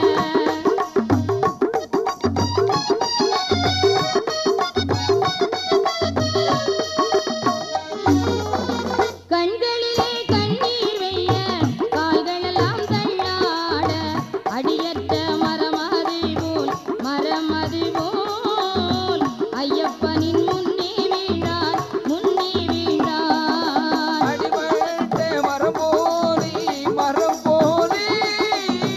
கண்களிலே கண்ணீர் வைய கால்களெல்லாம் தள்ளாட அடியற்ற மரமது போல் மரமது போல் ஐயப்பனின் முன்னே வீழ்ந்தார் முன்னே வீழ்ந்தார் அடிபட்ட மரம் போலே, மரம் போலே,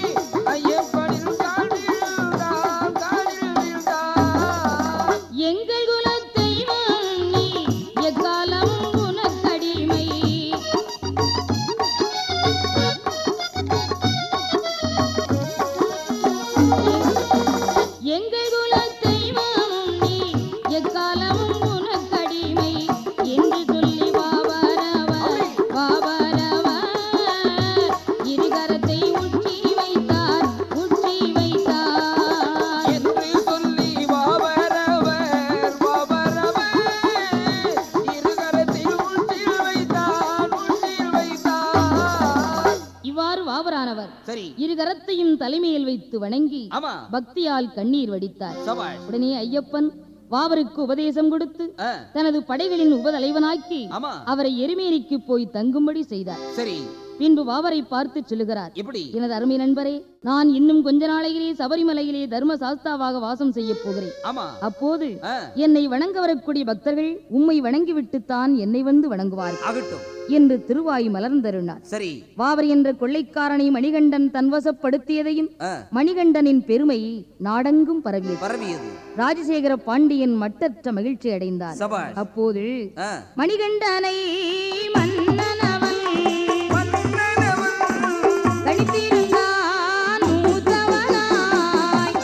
வாவரானவர் சரி இரு கரத்தையும் தலைமையில் வைத்து வணங்கி ஆமா பக்தியால் கண்ணீர் வடித்தார் சபாஷ் உடனே ஐயப்பன் வாவருக்கு உபதேசம் கொடுத்து ஆ, தனது படைகளின் உபதலைவனாக்கி ஆமா அவரை எருமேலிக்கு போய் தங்கும்படி செய்தார் சரி பின்பு வாவரை பார்த்து சொல்லுகிறார் எப்படி எனது அருமை நண்பரே நான் இன்னும் கொஞ்ச நாளையிலே சபரிமலையிலே தர்ம சாஸ்தாவாக வாசம் செய்ய போகிறேன் ஆமா அப்போது ஆ, என்னை வணங்க வரக்கூடிய பக்தர்கள் உம்மை வணங்கிவிட்டுத்தான் என்னை வந்து வணங்குவார்கள் ஆகட்டும் என்று திருவாய் மலர்ந்தருளினார் சரி வாவர் என்ற கொள்ளைக்காரனை மணிகண்டன் தன்வசப்படுத்தியதையும் ஆ, மணிகண்டனின் பெருமை நாடெங்கும் பரவியது பரவியது ராஜசேகர பாண்டியன் மட்டற்ற மகிழ்ச்சி அடைந்தார் சபாஷ் அப்போது ஆ, மணிகண்டனை மன்னனவன் கழித்திருந்தான் மூத்தவனாய்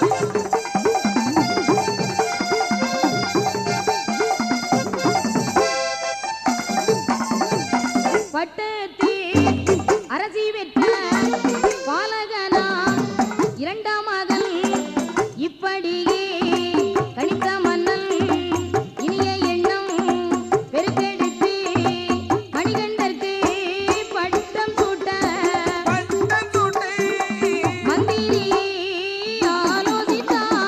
பட்டத்தே அரசி பெற்ற பாலகனா இரண்டாம் மகன் இப்படியே கணித்த மன்னன் இனிய எண்ணம் பெருக்கெடுத்து மணிகண்டற்கு பட்டம் சூட்ட மந்திரி ஆலோசித்தார்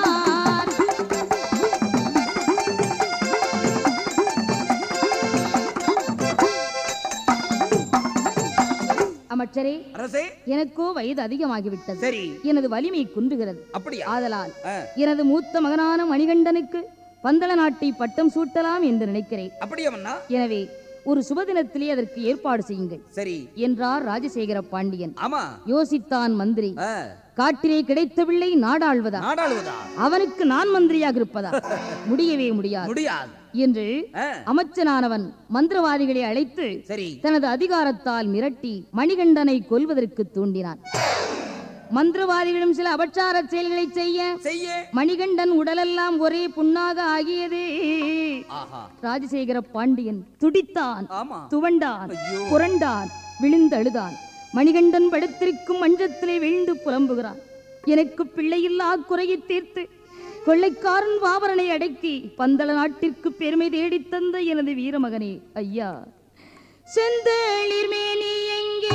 அமைச்சரே அரசே எனக்கோ வயது அதிகமாகிவிட்டது சரி எனது வலிமை குன்றுகிறது அப்படியா ஆதலால் ஆ, எனது மூத்த மகனான மணிகண்டனுக்கு பந்தள நாட்டை பட்டம் சூட்டலாம் என்று நினைக்கிறேன் அப்படியா மன்னா எனவே ஒரு சுபதினத்திலே அதற்கு ஏற்பாடு செய்யுங்கள் சரி என்றார் ராஜசேகர பாண்டியன் ஆமா யோசித்தான் மந்திரி ஆ, காட்டிலே கிடைத்த பிள்ளை நாடாள்வதா நாடாளுவதா அவனுக்கு நான் மந்திரியாக இருப்பதா முடியவே முடியாது முடியாது என்று ஆ, அமைச்சனானவன் மந்திரவாதிகளை அழைத்து சரி தனது அதிகாரத்தால் மிரட்டி மணிகண்டனை கொல்வதற்கு தூண்டினான் மந்திரவாதிகளும் சில அபச்சார செயல்களை செய்ய செய்ய மணிகண்டன் உடலெல்லாம் ஒரே புண்ணாக ஆகியது ஆஹா ராஜசேகர பாண்டியன் துடித்தான் ஆமா துவண்டான் ஐயோ. புரண்டான் விழுந்தழுதான் மணிகண்டன் படுத்திருக்கும் மஞ்சத்திலே விழுந்து புலம்புகிறான் எனக்கு பிள்ளையில்லா குறையை தீர்த்து கொள்ளைக்காரன் வாவரனை அடக்கி பந்தள நாட்டிற்கு பெருமை தேடித் தந்த எனது வீரமகனே ஐயா செந்தளிர் மேனி எங்கே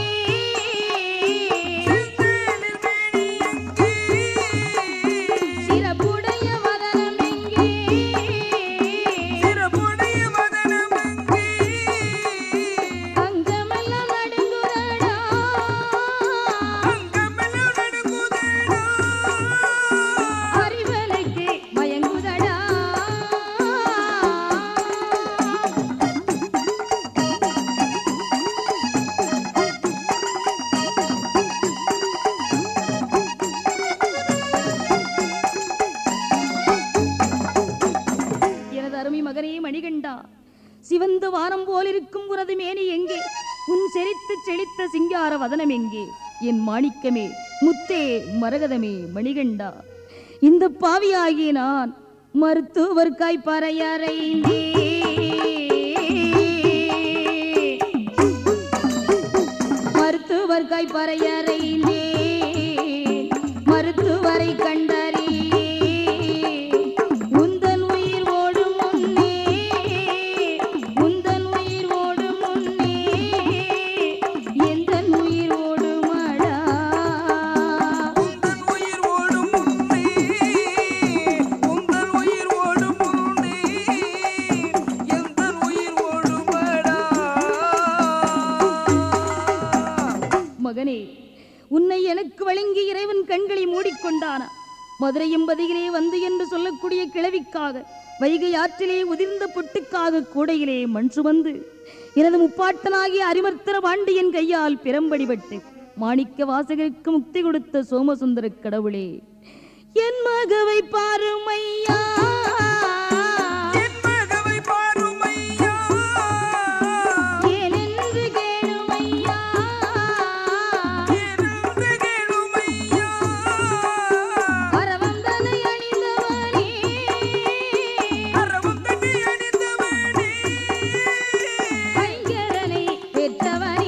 சிறப்புடைய வதனம் எங்கே அங்கமெல்லாம் நடுங்குதடா அறிவலைக்கு மயங்குதடா எனது அருமை மகனே மணிகண்டா சிவந்த வானம் போலிருக்கும் உனது மேனி எங்கே உன் செறித்து செழித்த சிங்கார வதனம் எங்கே என் மாணிக்கமே முத்தே மரகதமே மணிகண்டா இந்த பாவியாகிய நான் மருத்துவர்க்காய் பறையறைந்தே மருத்துவர்க்காய் பறையறைந்தே மருத்துவரை கண்டறி உந்தன் உயிர் ஓடும் முன்னே உந்தன் உயிர் ஓடும் முன்னே எந்தன் உயிர் ஓடுமடா மகனே உன்னை எனக்கு வழங்கி இறைவன் கண்களை மூடிக்கொண்டானா மதுரை எம்பதியிலே வந்து என்று சொல்லக்கூடிய கிழவிக்காக வைகை ஆற்றிலே உதிர்ந்த பொட்டுக்காக கூடையிலே மண் சுமந்து எனது முப்பாட்டனாகிய அரிமர்த்தன பாண்டியன் கையால் பிரம்படிபட்டு மாணிக்க வாசகருக்கு முக்தி கொடுத்த சோமசுந்தர கடவுளே என் மகவை பாருமையா ஏனென்று கேளுமையா அரவந்தனை அணிந்தவனே ஐங்கரனை பெற்றவனே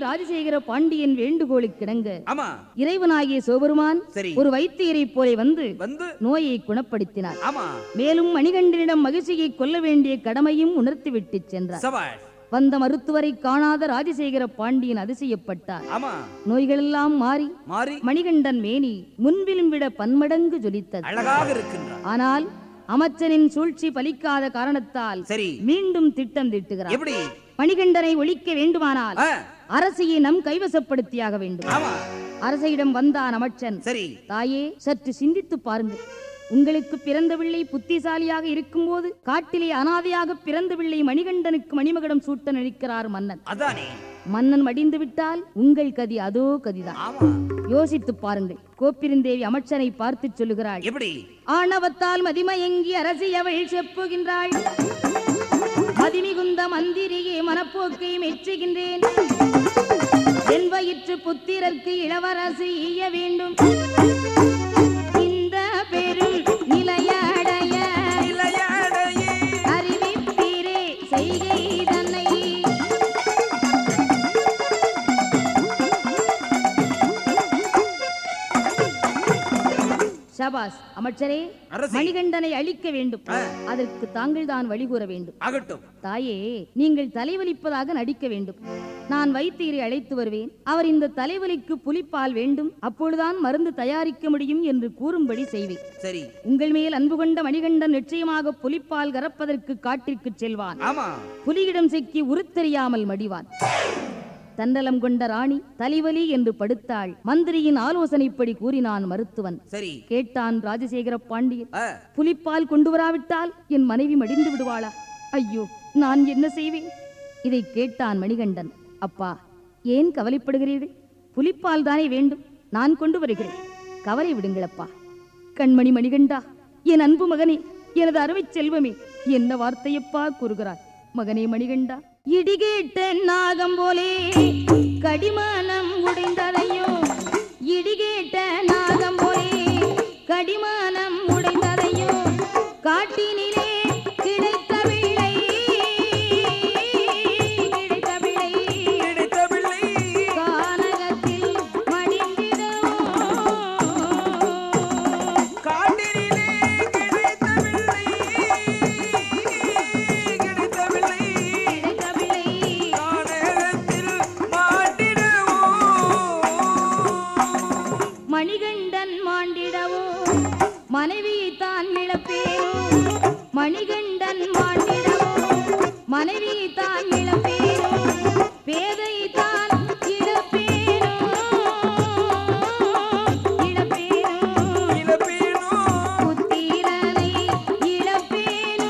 ராஜசேகர பாண்டியன் வேண்டுகோளுக்கிணங்க ஆமா இறைவனாகிய சிவபெருமான் சரி. ஒரு வைத்தியரைப் போலே வந்து வந்து நோயை குணப்படுத்தினார் ஆமா மேலும் மணிகண்டனிடம் மகிழ்ச்சியை கொல்ல வேண்டிய கடமையும் உணர்த்திவிட்டு சென்றார் சபாஷ் வந்த மருத்துவரை காணாத ராஜசேகர பாண்டியன் அதிசயப்பட்டார் ஆமா நோய்களெல்லாம் மாறி மாறி மணிகண்டன் மேனி முன்பிலும் விட பன்மடங்கு ஜொலித்தது அழகாக இருக்கின்றார் ஆனால் அமைச்சனின் சூழ்ச்சி பலிக்காத காரணத்தால் சரி மீண்டும் திட்டம் தீட்டுகிறார் எப்படி மணிகண்டனை ஒழிக்க வேண்டுமானால் ஆ, அரசியை நம் கைவசப்படுத்தியாக வேண்டும் ஆமா அரசையிடம் வந்தான் அமைச்சன் சரி தாயே சற்று சிந்தித்து பாருங்கள் உங்களுக்கு பிறந்த பிள்ளை புத்திசாலியாக இருக்கும்போது காட்டிலே அனாதையாக பிறந்த பிள்ளை மணிகண்டனுக்கு மணிமகுடம் சூட்ட நினைக்கிறார் மன்னன் அதானே மன்னன் மடிந்து விட்டால் உங்கள் கதி அதோ கதிதான் ஆமா யோசித்து பாருங்கள் கோப்பிருந்தேவி அமைச்சனை பார்த்து சொல்லுகிறாள் எப்படி ஆணவத்தால் மதிமயங்கி அரசி அவள் செப்புகின்றாள் மதிமிகுந்த மந்திரியே மனப்போக்கை மெச்சுகின்றேன் என் வயிற்று புத்திரர்க்கு இளவரசு ஈய வேண்டும் இந்த பெரும் நிலையடைய இளையடையே அறிவிப்பீரே செய்கை தன்னை சபாஸ் அமைச்சரே அரசி. மணிகண்டனை அழிக்க வேண்டும் ஆ. அதற்கு தாங்கள் தான் வழிகூற வேண்டும் ஆகட்டும் தாயே நீங்கள் தலைவலிப்பதாக நடிக்க வேண்டும் நான் வைத்தியரை அழைத்து வருவேன் அவர் இந்த தலைவலிக்கு புலிப்பால் வேண்டும் அப்பொழுதுதான் மருந்து தயாரிக்க முடியும் என்று கூறும்படி செய்வேன் சரி உங்கள் மேல் அன்பு கொண்ட மணிகண்டன் நிச்சயமாக புலிப்பால் கறப்பதற்கு காட்டிற்கு செல்வான் ஆமா புலியிடம் சிக்கி உருத்தெரியாமல் மடிவான் தன்னலம் கொண்ட ராணி தலைவலி என்று படுத்தாள் மந்திரியின் ஆலோசனைப்படி கூறினான் மருத்துவன் சரி கேட்டான் ராஜசேகர பாண்டியன் ஆ, புலிப்பால் கொண்டு வராவிட்டால் என் மனைவி மடிந்து விடுவாளா ஐயோ நான் என்ன செய்வேன் இதை கேட்டான் மணிகண்டன் அப்பா ஏன் கவலைப்படுகிறீர்கள் புலிப்பால் தானே வேண்டும் நான் கொண்டு வருகிறேன் கவலை விடுங்களப்பா கண்மணி மணிகண்டா என் அன்பு மகனே எனது அருமைச் செல்வமே என்ன வார்த்தையப்பா கூறுகிறாய் மகனே மணிகண்டா இடிகேட்ட நாகம் போலே கடிமானம் உடைந்ததையோ இடிகேட்ட நாகம் போலே கடிமானம் உடைந்ததையோ காட்டினிலே கிடைத்த பிள்ளை கிடைத்த பிள்ளை கிடைத்த பிள்ளை கானகத்தில் மடிந்திடவோ காட்டினிலே கிடைத்த பிள்ளை கிடைத்த பிள்ளை கிடைத்த பிள்ளை கானகத்தில் மாட்டிடுவோம் மணிகண்டன் மாண்டிடவோ மனைவியை தான் இழப்பேனோ மணிகண்டன் மாண்டிடவோ மனைவியை தான் இழப்பேனோ பேதை தான் இழப்பேனோ இழப்பேனோ இழப்பேனோ புத்திரனை இழப்பேனோ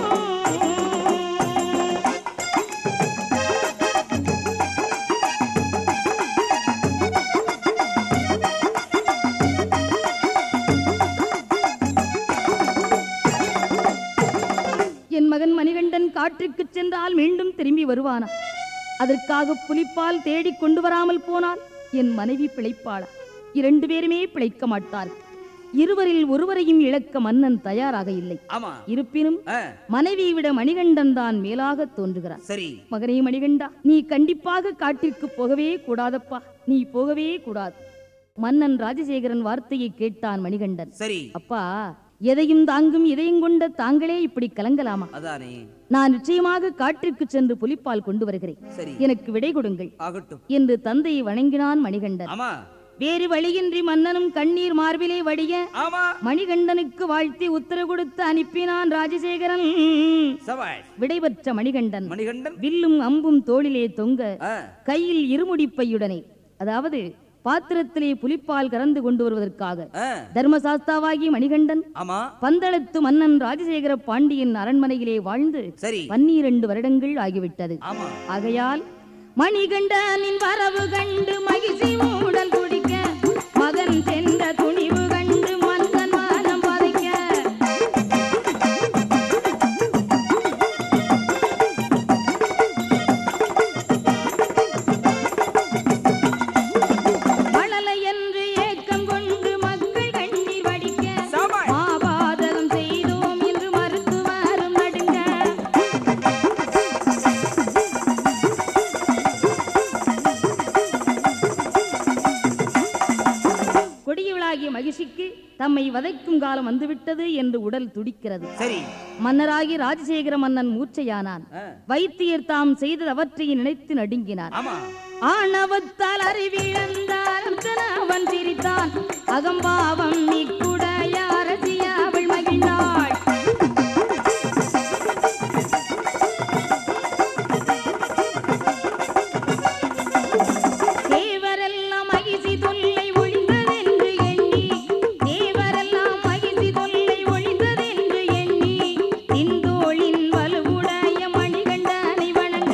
என் மகன் மணிகண்டன் காற்றுக்குச் சென்றால் மீண்டும் திரும்பி வருவானா அதற்காக புலிப்பால் தேடிக் கொண்டு வராமல் போனால் என் மனைவி பிழைப்பாளா இரண்டு பேருமே பிழைக்க மாட்டார்கள் இருவரில் ஒருவரையும் இழக்க மன்னன் தயாராக இல்லை ஆமா இருப்பினும் ஆ, மனைவியை விட மணிகண்டன் தான் மேலாக தோன்றுகிறார் சரி மகனே மணிகண்டா நீ கண்டிப்பாக காட்டிற்கு போகவே கூடாதப்பா நீ போகவே கூடாது மன்னன் ராஜசேகரன் வார்த்தையை கேட்டான் மணிகண்டன் சரி அப்பா எதையும் தாங்கும் இதயம் கொண்ட தாங்களே இப்படி கலங்கலாமா அதானே நான் நிச்சயமாக காட்டிற்கு சென்று புலிப்பால் கொண்டு வருகிறேன் சரி எனக்கு விடை கொடுங்கள் ஆகட்டும் என்று தந்தையை வணங்கினான் மணிகண்டன் ஆமா வேறு வழியின்றி மன்னனும் கண்ணீர் மார்பிலே வடிய ஆமா மணிகண்டனுக்கு வாழ்த்தி உத்தரவு கொடுத்து அனுப்பினான் ராஜசேகரன் சபாஷ் விடைபெற்ற மணிகண்டன் மணிகண்டன் வில்லும் அம்பும் தோளிலே தொங்க ஆ, கையில் இருமுடிப்பையுடனே அதாவது பாத்திரத்திலே புலிப்பால் கறந்து கொண்டு வருவதற்காக ஆ, தர்மசாஸ்தாவாகி மணிகண்டன் ஆமா பந்தளத்து மன்னன் ராஜசேகர பாண்டியன் அரண்மனையிலே வாழ்ந்து சரி பன்னிரண்டு வருடங்கள் ஆகிவிட்டது ஆமா ஆகையால் மணிகண்டனின் வரவு கண்டு மகிழ்ச்சி ஊடல் குடிக்க மகன் சென்ற துணிவு கண்டு மன்னன் மனம் பதைக்க மழலை என்று ஏக்கம் கொண்டு மக்கள் கண்ணீர் வடிக்க சபாஷ் மாபாதகம் செய்தோம் என்று மருத்துவரும் நடுங்க மகிழ்ச்சிக்கு தம்மை வதைக்கும் காலம் வந்துவிட்டது என்று உடல் துடிக்கிறது சரி மன்னராகி ராஜசேகர மன்னன் மூர்ச்சையானான் ஆ, வைத்தியர் தாம் செய்தது அவற்றை நினைத்து நடுங்கினார் ஆமா ஆணவத்தால் அறிவிழந்தார் அவன் சிரித்தான் அகம்பாவம் இக்குடைய அரசிய அவள் மகிழ்ந்தாள் தேவரெல்லாம் மகிழ்ச்சி தொல்லை ஒழிந்ததென்று எண்ணி தேவரெல்லாம் மகிழ்ச்சி தொல்லை ஒழிந்ததென்று எண்ணி இந்தோளின் வலுவுடைய மணிகண்டனை வணங்க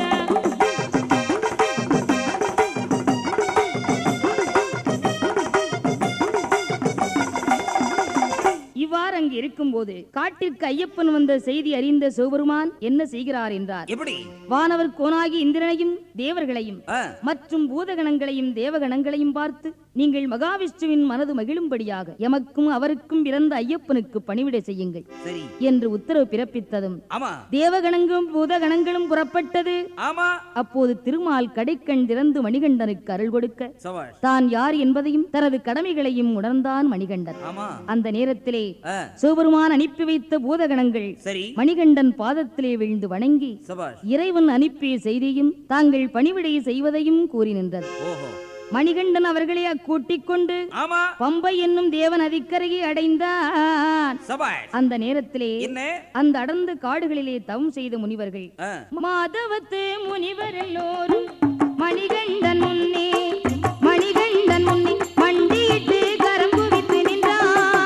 இவ்வாறு அங்கு இருக்கும்போது காட்டிற்கு ஐயப்பன் வந்த செய்தி அறிந்த சிவபெருமான் என்ன செய்கிறார் என்றார் எப்படி வானவர் கோனாகி இந்திரனையும் தேவர்களையும் ஆ, மற்றும் பூதகணங்களையும் தேவகணங்களையும் பார்த்து நீங்கள் மகாவிஷ்ணுவின் மனது மகிழும்படியாக எமக்கும் அவருக்கும் பிறந்த ஐயப்பனுக்கு பணிவிடை செய்யுங்கள் சரி என்று உத்தரவு பிறப்பித்ததும் ஆமா தேவகணங்களும் பூதகணங்களும் புறப்பட்டது ஆமா அப்போது திருமால் கடைக்கண் திறந்து மணிகண்டனுக்கு அருள் கொடுக்க சபாஷ் தான் யார் என்பதையும் தனது கடமைகளையும் உணர்ந்தான் மணிகண்டன் ஆமா அந்த நேரத்திலே ஆ, சிவபெருமான் அனுப்பி வைத்த பூதகணங்கள் சரி மணிகண்டன் பாதத்திலே விழுந்து வணங்கி சபாஷ் இறைவன் அனுப்பிய செய்தியும் தாங்கள் பணிவிடை செய்வதையும் கூறி நின்றது ஓஹோ மணிகண்டன் அவர்களை அக்கூட்டிக் கொண்டு ஆமா பம்பை என்னும் தேவன் அதிக்கரையை அடைந்தான் சபாஷ் அந்த நேரத்திலே என்ன அந்த அடர்ந்த காடுகளிலே தவம் செய்த முனிவர்கள் ஆ, மாதவத்து முனிவர் எல்லோரும் மணிகண்டன் முன்னே மணிகண்டன் முன்னே மண்டியிட்டு கரம் குவித்து நின்றார்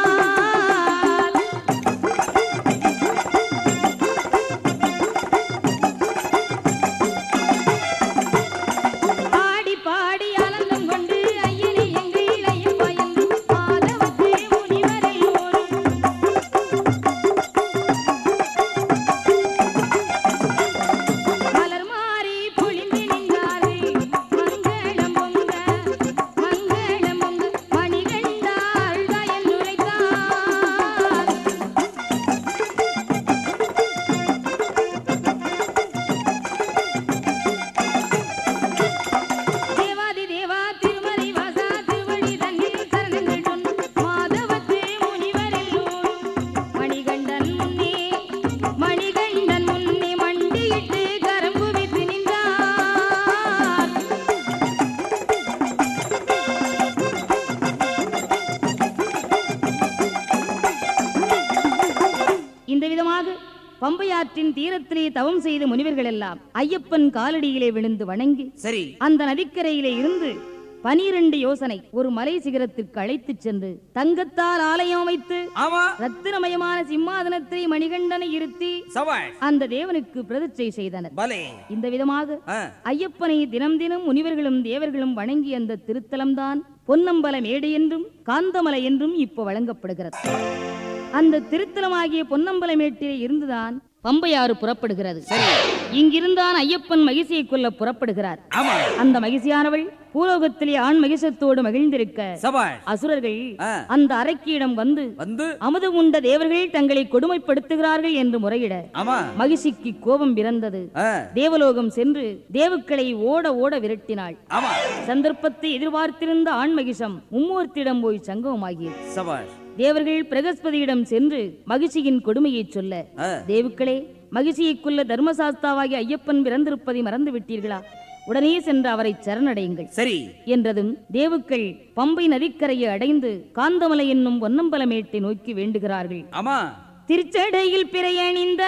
பாடி பாடி ஆனந்தம் கொண்டு ஐயனை எங்கள் ஐயப்பா என்று மாதவத்து முனிவர் எல்லோரும் மலர் மாறி பொழிந்து நின்றார்கள் மங்களம் பொங்க மங்களம் பொங்க மணிகண்டாள் தயல் நுழைத்தார் தேவாதி தேவா திருமலை வாசா திருவடி தன்னில் சரணங்கள் சொன்ன மாதவத்து முனிவர் எல்லோரும் மணிகண்டன் முன்னே மணிகண்டன் முன்னே மண்டியிட்டு கரம் குவித்து நின்றார் இந்த விதமாக பம்பையாற்றின் தீரத்திலே தவம் செய்த முனிவர்கள் எல்லாம் ஐயப்பன் காலடியிலே விழுந்து வணங்கி சரி அந்த நதிக்கரையிலே இருந்து பனிரெண்டு யோசனை ஒரு மலை சிகரத்திற்கு அழைத்துச் சென்று தங்கத்தால் ஆலயம் அமைத்து ஆமா ரத்தினமயமான சிம்மாதனத்தை மணிகண்டனை இருத்தி சபாஷ் அந்த தேவனுக்கு பிரதிஷ்டை செய்தனர் பலே இந்த விதமாக ஆ, ஐயப்பனை தினம் தினம் முனிவர்களும் தேவர்களும் வணங்கிய அந்த திருத்தலம்தான் பொன்னம்பல மேடு என்றும் காந்தமலை என்றும் இப்போ வழங்கப்படுகிறது அந்த திருத்தலமாகிய பொன்னம்பலமேட்டிலே இருந்துதான் பம்பையாறு புறப்படுகிறது இங்கிருந்தான் ஐயப்பன் மகிழ்ச்சியை கொல்ல புறப்படுகிறார் ஆமா அந்த மகிழ்ச்சியானவள் பூலோகத்திலே ஆண் மகிஷத்தோடு மகிழ்ந்திருக்க சபாஷ் அசுரர்கள் ஆ, அந்த அரக்கியிடம் வந்து வந்து அமுது உண்ட தேவர்கள் தங்களை கொடுமைப்படுத்துகிறார்கள் என்று முறையிட ஆமா மகிழ்ச்சிக்கு கோபம் பிறந்தது ஆ, தேவலோகம் சென்று தேவுக்களை ஓட ஓட விரட்டினாள் ஆமா சந்தர்ப்பத்தை எதிர்பார்த்திருந்த ஆண் மகிஷம் மும்மூர்த்தியிடம் போய் சங்கமமாகியது சபாஷ் தேவர்கள் பிரகஸ்பதியிடம் சென்று மகிழ்ச்சியின் கொடுமையை சொல்ல ஆ, தேவுக்களே மகிழ்ச்சியைக்குள்ள தர்மசாஸ்தாவாகிய ஐயப்பன் பிறந்திருப்பதை மறந்து விட்டீர்களா உடனே சென்று அவரை சரணடையுங்கள் சரி என்றதும் தேவுக்கள் பம்பை நதிக்கரையை அடைந்து காந்தமலை என்னும் பொன்னம்பலமேட்டை நோக்கி வேண்டுகிறார்கள் ஆமா திருச்சடையில் பிறையணிந்த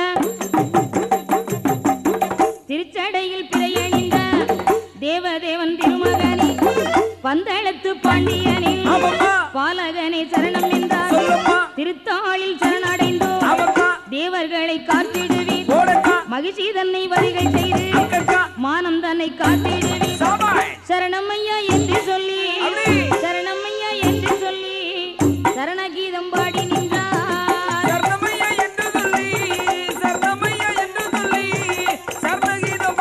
திருச்சடையில் பிறையணிந்த தேவதேவன் திருமகனே பந்தளத்து பாண்டியனில் ஆமாம்மா. பாலகனே சரணம் என்றார் சொல்லம்மா. திருத்தாளில் சரணடைந்தோம் ஆமாம்மா. தேவர்களை காத்திடுவீர் ஓடக்கா மகிழ்ச்சி தன்னை வருகை செய்து அக்கக்கா மானம் தன்னை காத்திடுவீர் சபாஷ் சரணமையா என்று சொல்லி அப்படி. சரணமையா என்று சொல்லி சரணகீதம் பாடி நின்றார் சரணமையா என்று சொல்லி சரணமையா என்று சொல்லி சரணகீதம்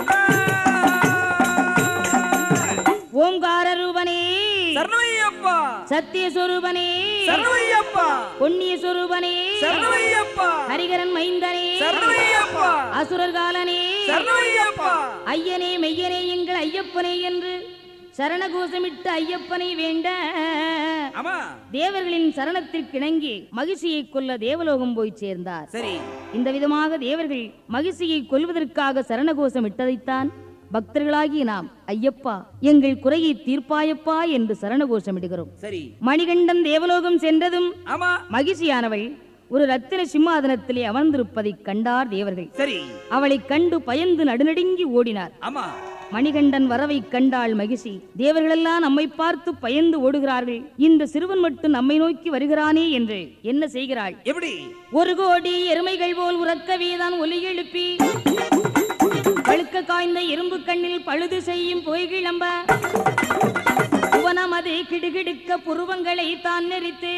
பாடுகின்றார் ஓம்கார ரூபனே சரணமையப்பா சத்தியஸ்வரூபனே சரணமையப்பா பொன்னிய சொரூபனே சரணமையப்பா ஹரிகரன் மைந்தனே சரணமையப்பா அசுரர் காலனே சரணமையப்பா ஐயனே மெய்யனே எங்கள் ஐயப்பனே என்று சரணகோஷமிட்டு ஐயப்பனை வேண்ட ஆமா தேவர்களின் சரணத்திற்கு இணங்கி மகிழ்ச்சியை கொல்ல தேவலோகம் போய் சேர்ந்தார் சரி இந்த விதமாக தேவர்கள் மகிழ்ச்சியை கொல்வதற்காக சரணகோஷம் இட்டதைத்தான் பக்தர்களாகிய நாம் ஐயப்பா எங்கள் குறையை தீர்ப்பாயப்பா என்று சரணகோஷமிடுகிறோம் சரி மணிகண்டன் தேவலோகம் சென்றதும் ஆமா மகிழ்ச்சியானவள் ஒரு ரத்தின சிம்மாதனத்திலே அமர்ந்திருப்பதைக் கண்டார் தேவர்கள் சரி அவளைக் கண்டு பயந்து நடுநடுங்கி ஓடினார் ஆமா மணிகண்டன் வரவைக் கண்டாள் மகிழ்ச்சி தேவர்களெல்லாம் நம்மை பார்த்து பயந்து ஓடுகிறார்கள் இந்த சிறுவன் மட்டும் நம்மை நோக்கி வருகிறானே என்று என்ன செய்கிறாள் எப்படி ஒரு கோடி எருமைகள் போல் உறக்கவேதான் ஒலி எழுப்பி பழுக்க காய்ந்த இரும்பு கண்ணில் பழுது செய்யும் பொய்கிளம்ப புவனமது கிடுகிடுக்க புருவங்களை தான் நெறித்து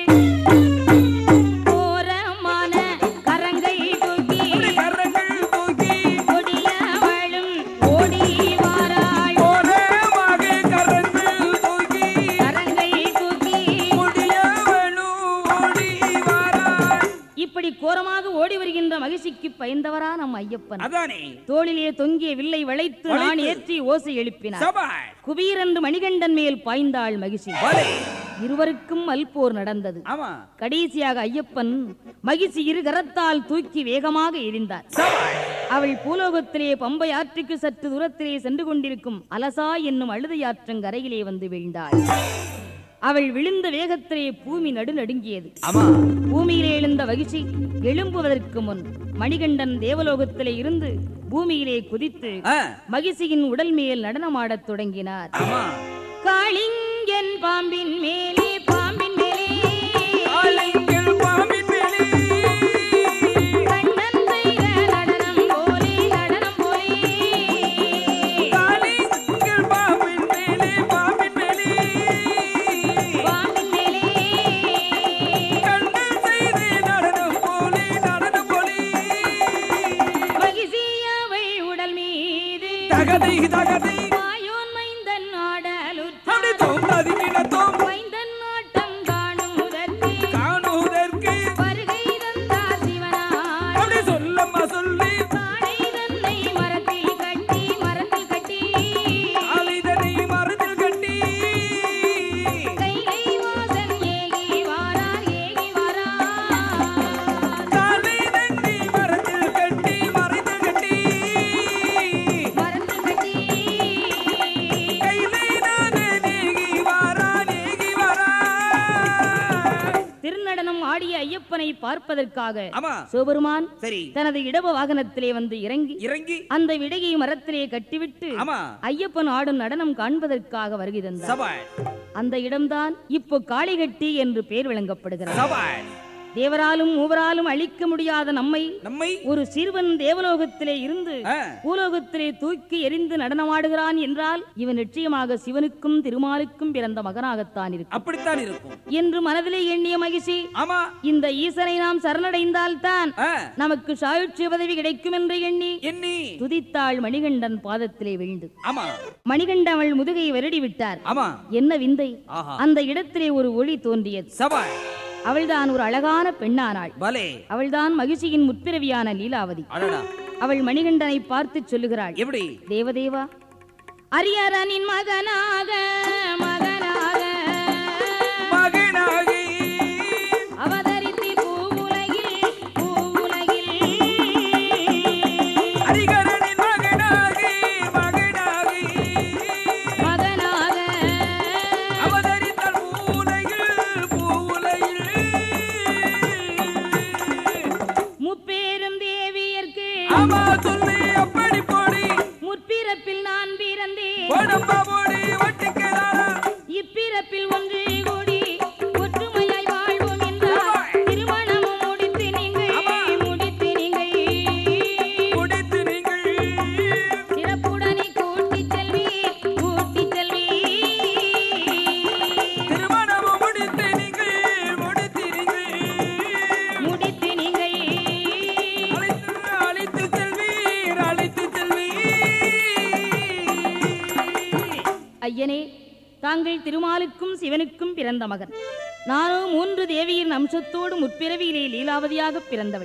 ஓரமான கரங்கை தூக்கி கரங்கள் தூக்கி கொடியவளும் ஓடி வாராள் ஓரமாக கரங்கள் தூக்கி கரங்கை தூக்கி முடியவனும் ஓடி வாராள் இப்படி கோரமாக ஓடி வருகின்ற மகிழ்ச்சிக்கு பயந்தவரா நம் ஐயப்பன் அதானே தோளிலே தொங்கிய வில்லை வளைத்து நான் வளைத்து. ஏற்றி ஓசை எழுப்பினார் சபாய் குபீரென்று மணிகண்டன் மேல் பாய்ந்தாள் மகிழ்ச்சி பலே இருவருக்கும் அல்போர் நடந்தது ஆமா கடைசியாக ஐயப்பன் மகிழ்ச்சி இரு கரத்தால் தூக்கி வேகமாக எரிந்தார் சபாய் அவள் பூலோகத்திலே பம்பை ஆற்றுக்கு சற்று தூரத்திலே சென்று கொண்டிருக்கும் அலசா என்னும் அழுதையாற்றங்கரையிலே வந்து வீழ்ந்தாள் அவள் விழுந்த வேகத்திலே பூமி நடுநடுங்கியது ஆமா பூமியிலே எழுந்த மகிழ்ச்சி எழும்புவதற்கு முன் மணிகண்டன் தேவலோகத்திலே இருந்து பூமியிலே குதித்து ஆ, மகிழ்ச்சியின் உடல் மேல் நடனமாடத் தொடங்கினார் ஆமா காளிங்கன் பாம்பின் மேலே பாம்பின் மேலே ஆலைங்கள் பாம்பின் மேலே கண்ணன் செய்த நடனம் போலே நடனம் போலே ஆலைங்கள் பாம்பின் மேலே பாம்பின் மேலே பாம்பின் மேலே கண்ணன் செய்து நடனம் போலே நடனம் போலே மகிழ்ச்சி அவள் உடல் மீது தகதை தகதை மாயோன் மைந்தன் ஆடலுற்ற அப்படி தோந்தாதி நிலத்தோம் மைந்தன் ஆட்டம் காணுவதற்கு காணுவதற்கு வருகை தந்தார் சிவனார் அப்படி சொல்லம்மா சொல்லி காளை தன்னை மரத்தில் கட்டி மரத்தில் கட்டி ஆலைதனை மரத்தில் கட்டி கைலை வாசன் ஏகி வாரார் ஏகி வாரார் காலை தண்ணி மரத்தில் கட்டி மரத்தில் கட்டி மரத்தில் கட்டி கைலை நானே நீகி வாரா நீகி வாரா திருநடனம் ஆடிய ஐயப்பனை பார்ப்பதற்காக ஆமா சிவபெருமான் சரி தனது இடப வாகனத்திலே வந்து இறங்கி இறங்கி அந்த விடையை மரத்திலே கட்டிவிட்டு ஆமா ஐயப்பன் ஆடும் நடனம் காண்பதற்காக வருகை தந்தார் சபாய் அந்த இடம்தான் இப்போ காளிகட்டி என்று பெயர் விளங்கப்படுகிறது சபாய் தேவராலும் மூவராலும் அழிக்க முடியாத நம்மை நம்மை ஒரு சிறுவன் தேவலோகத்திலே இருந்து ஆ, பூலோகத்திலே தூக்கி எறிந்து நடனமாடுகிறான் என்றால் இவன் நிச்சயமாக சிவனுக்கும் திருமாலுக்கும் பிறந்த மகனாகத்தான் இருக்கும் அப்படித்தான் இருக்கும் என்று மனதிலே எண்ணிய மகிழ்ச்சி ஆமா இந்த ஈசனை நாம் சரணடைந்தால்தான் ஆ, நமக்கு சாயுட்சிய பதவி கிடைக்கும் என்று எண்ணி எண்ணி துதித்தாள் மணிகண்டன் பாதத்திலே விழுந்து ஆமா மணிகண்டன் அவள் முதுகை வருடி விட்டார் ஆமா என்ன விந்தை ஆஹா அந்த இடத்திலே ஒரு ஒளி தோன்றியது சபாய் அவள்தான் ஒரு அழகான பெண்ணானாள் பலே அவள்தான் மகிழ்ச்சியின் முற்பிறவியான லீலாவதி அடடா அவள் மணிகண்டனை பார்த்து சொல்லுகிறாள் எப்படி தேவதேவா அரியரனின் மகனாக மகனாக மகனாகி அவதரித்து பூவுலகில் பூவுலகில் ஹரிகரனின் மகனாகி மகனாகி மகனாக அவதரித்தால் பூவுலகில் பூவுலகில் முப்பேரும் தேவியர்க்கு ஆமா சொல்லி அப்படி போடி முற்பிறப்பில் நான் பிறந்தேன் உடம்பா போடி ஒட்டிக்கிறாரா இப்பிறப்பில் ஒன்று கூடி ஒற்றுமையாய் வாழ்வோம் என்றார் திருமணமும் முடித்து நீங்கள் முடித்து நீங்கள் குடித்து நீங்கள் சிறப்புடனே கூட்டிச் செல்வி கூட்டிச் செல்வி திருமணமும் முடித்து நீங்கள் முடித்தீர்கள் முடித்து நீங்கள் அழைத்து அழைத்து செல்வீர் அழைத்து செல்வீர் ஐயனே தாங்கள் திருமாலுக்கும் சிவனுக்கும் பிறந்த மகன் நானோ மூன்று தேவியின் அம்சத்தோடு முற்பிறவியிலே லீலாவதியாக பிறந்தவள்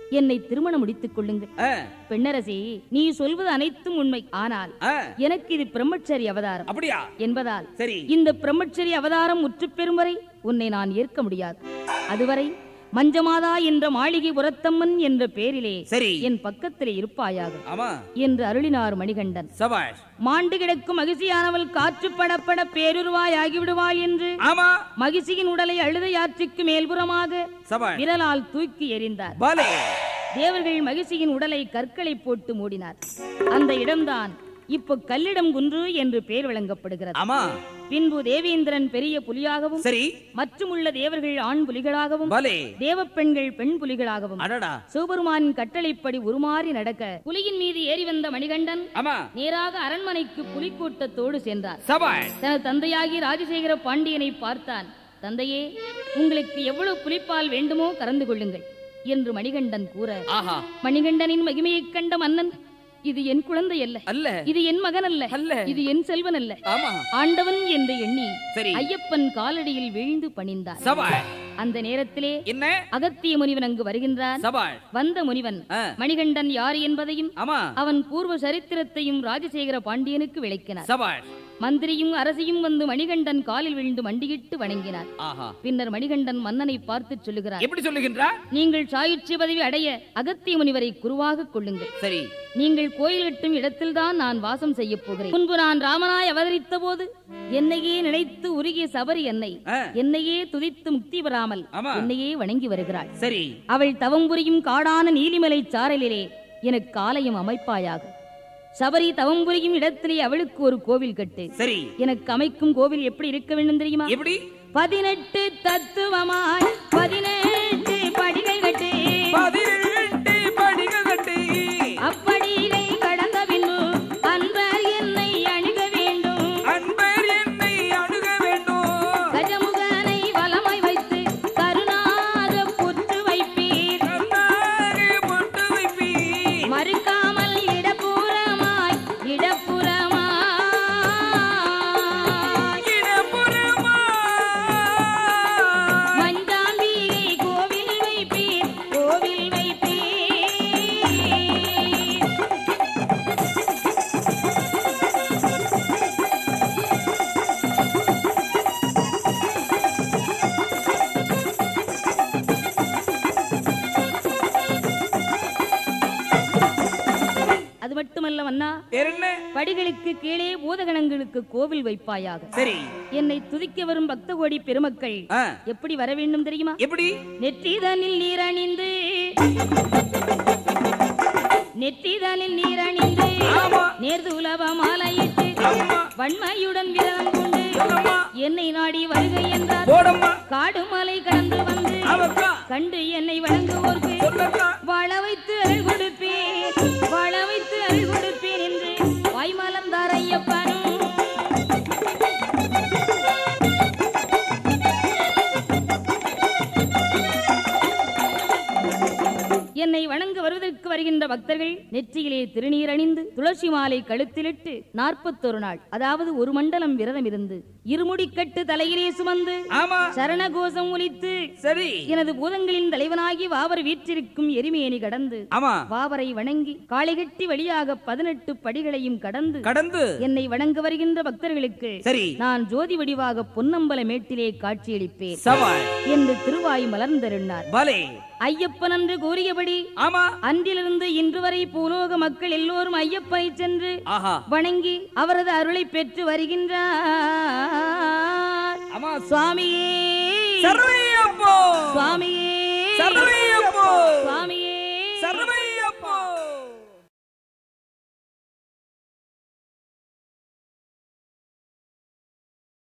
என்னை திருமணம் முடித்துக் கொள்ளுங்கள் ஆ, பெண்ணரசி நீ சொல்வது அனைத்தும் உண்மை ஆனால் ஆ, எனக்கு இது பிரம்மச்சரி அவதாரம் அப்படியா என்பதால் சரி இந்த பிரம்மச்சரி அவதாரம் முற்றுப் பெறும் வரை உன்னை நான் ஏற்க முடியாது அதுவரை மஞ்சமாதா என்ற மாளிகை புரத்தம்மன் என்ற பேரிலே சரி என் பக்கத்திலே இருப்பாயாக ஆமா என்று அருளினார் மணிகண்டன் சபாஷ் மாண்டு கிடக்கும் மகிழ்ச்சியானவள் காற்று படப்பட பேருருவாய் ஆகிவிடுவாள் என்று ஆமா மகிழ்ச்சியின் உடலை அழுதையாற்றுக்கு மேல்புறமாக சபாஷ் விரலால் தூக்கி எறிந்தார் பாலே தேவர்கள் மகிழ்ச்சியின் உடலை கற்களை போட்டு மூடினார் அந்த இடம்தான் இப்போ கல்லிடம் குன்று என்று பெயர் வழங்கப்படுகிறது ஆமா பின்பு தேவேந்திரன் பெரிய புலியாகவும் சரி மற்றுமுள்ள தேவர்கள் ஆண் புலிகளாகவும் பாலே தேவப்பெண்கள் பெண் புலிகளாகவும் அடடா சிவபெருமானின் கட்டளைப்படி உருமாறி நடக்க புலியின் மீது ஏறி வந்த மணிகண்டன் ஆமா நேராக அரண்மனைக்கு புலிக்கூட்டத்தோடு சென்றார் சபாஷ் தனது தந்தையாகி ராஜசேகர பாண்டியனை பார்த்தான் தந்தையே உங்களுக்கு எவ்வளவு புலிப்பால் வேண்டுமோ கறந்து கொள்ளுங்கள் என்று மணிகண்டன் கூற ஆஹா மணிகண்டனின் மகிமையைக் கண்ட மன்னன் இது என் குழந்தை அல்ல அல்ல இது என் மகன் அல்ல அல்ல இது என் செல்வன் அல்ல ஆமா ஆண்டவன் என்று எண்ணி சரி ஐயப்பன் காலடியில் வீழ்ந்து பணிந்தார் சபாஷ் அந்த நேரத்திலே என்ன அகத்திய முனிவன் அங்கு வருகின்றான் சபாஷ் வந்த முனிவன் ஆ, மணிகண்டன் யார் என்பதையும் ஆமா அவன் பூர்வ சரித்திரத்தையும் ராஜசேகர பாண்டியனுக்கு விளக்கினார் சபாஷ் மந்திரியும் அரசியும் வந்து மணிகண்டன் காலில் விழுந்து மண்டியிட்டு வணங்கினார் ஆஹா பின்னர் மணிகண்டன் மன்னனை பார்த்து சொல்லுகிறார் எப்படி சொல்லுகின்றார் நீங்கள் சாயுச்சிய பதவி அடைய அகத்திய முனிவரை குருவாக கொள்ளுங்கள் சரி நீங்கள் கோயில் கட்டும் இடத்தில்தான் நான் வாசம் செய்ய போகிறேன் முன்பு நான் ராமனாய் அவதரித்த போது என்னையே நினைத்து உருகிய சபரி என்னை ஆ, என்னையே துதித்து முக்தி பெறாமல் ஆமா என்னையே வணங்கி வருகிறாள் சரி அவள் தவம் புரியும் காடான நீலிமலை சாரலிலே எனக்கு ஆலயம் அமைப்பாயாக சபரி தவம் புரியும் இடத்திலே அவளுக்கு ஒரு கோவில் கட்டு சரி எனக்கு அமைக்கும் கோவில் எப்படி இருக்க வேண்டும் தெரியுமா எப்படி பதினெட்டு தத்துவமாய் பதினெட்டு படிகள் கட்டு பதினெட்டு படிகள் கட்டி அப்படிகை கடந்த பின்பு அன்பர் என்னை அணுக வேண்டும் அன்பர் என்னை அணுக வேண்டும் கஜமுகனை வலமாய் வைத்து கருணாக புற்று வைப்பீர் கண்ணாக பொட்டு வைப்பீர் மறுக்காமல் இடப்புறமாய் இடப்புறமாய் இடப்புறமா மஞ்சாம்பிகை கோவில் வைப்பீர் கோவில் வைப்பீர் அது மட்டுமல்ல மன்னா வேற என்ன படிகளுக்கு கீழே பூதகணங்களுக்கு கோவில் வைப்பாயாக சரி என்னை துதிக்க வரும் பக்த கோடி பெருமக்கள் ஆ, எப்படி வர வேண்டும் தெரியுமா எப்படி நெற்றிதனில் நீரணிந்து நெற்றிதனில் நீரணிந்து ஆமா. நேர்துலப மாலையிட்டு ஆமா. வன்மையுடன் விரதம் கொண்டு சொல்லம்மா என்னை நாடி வருகை என்றார் போடம்மா காடு மலை கடந்து வந்து அவக்கா கண்டு என்னை வணங்குவோர்க்கு சொல்லக்கா வாழ வைத்து அருள் கொடுப்பேன் வாழ வைத்து அருள் கொடுப்பேன் என்று வாய்மலர்ந்தார் ஐயப்பனும் என்னை வணங்க வருவதற்கு வருகின்ற பக்தர்கள் நெற்றியிலே திருநீர் அணிந்து துளசி மாலை கழுத்திலிட்டு நாற்பத்தொரு நாள் அதாவது ஒரு மண்டலம் விரதம் இருந்து இருமுடிக்கட்டு தலையிலே சுமந்து ஆமா சரணகோஷம் ஒலித்து சரி எனது பூதங்களின் தலைவனாகி வாவர் வீற்றிருக்கும் எரிமேனி கடந்து ஆமா வாவரை வணங்கி காளைகட்டி வழியாக பதினெட்டு படிகளையும் கடந்து கடந்து என்னை வணங்க வருகின்ற பக்தர்களுக்கு சரி நான் ஜோதி வடிவாக பொன்னம்பல மேட்டிலே காட்சியளிப்பேன் சவால் என்று திருவாய் மலர்ந்தருளினார் பலே ஐயப்பன் என்று கூறியபடி ஆமா அன்றிலிருந்து இன்று வரை பூலோக மக்கள் எல்லோரும் ஐயப்பனை சென்று ஆஹா வணங்கி அவரது அருளை பெற்று வருகின்றார் ஆமா சுவாமியே சரவையப்போ சுவாமியே சரவையப்போ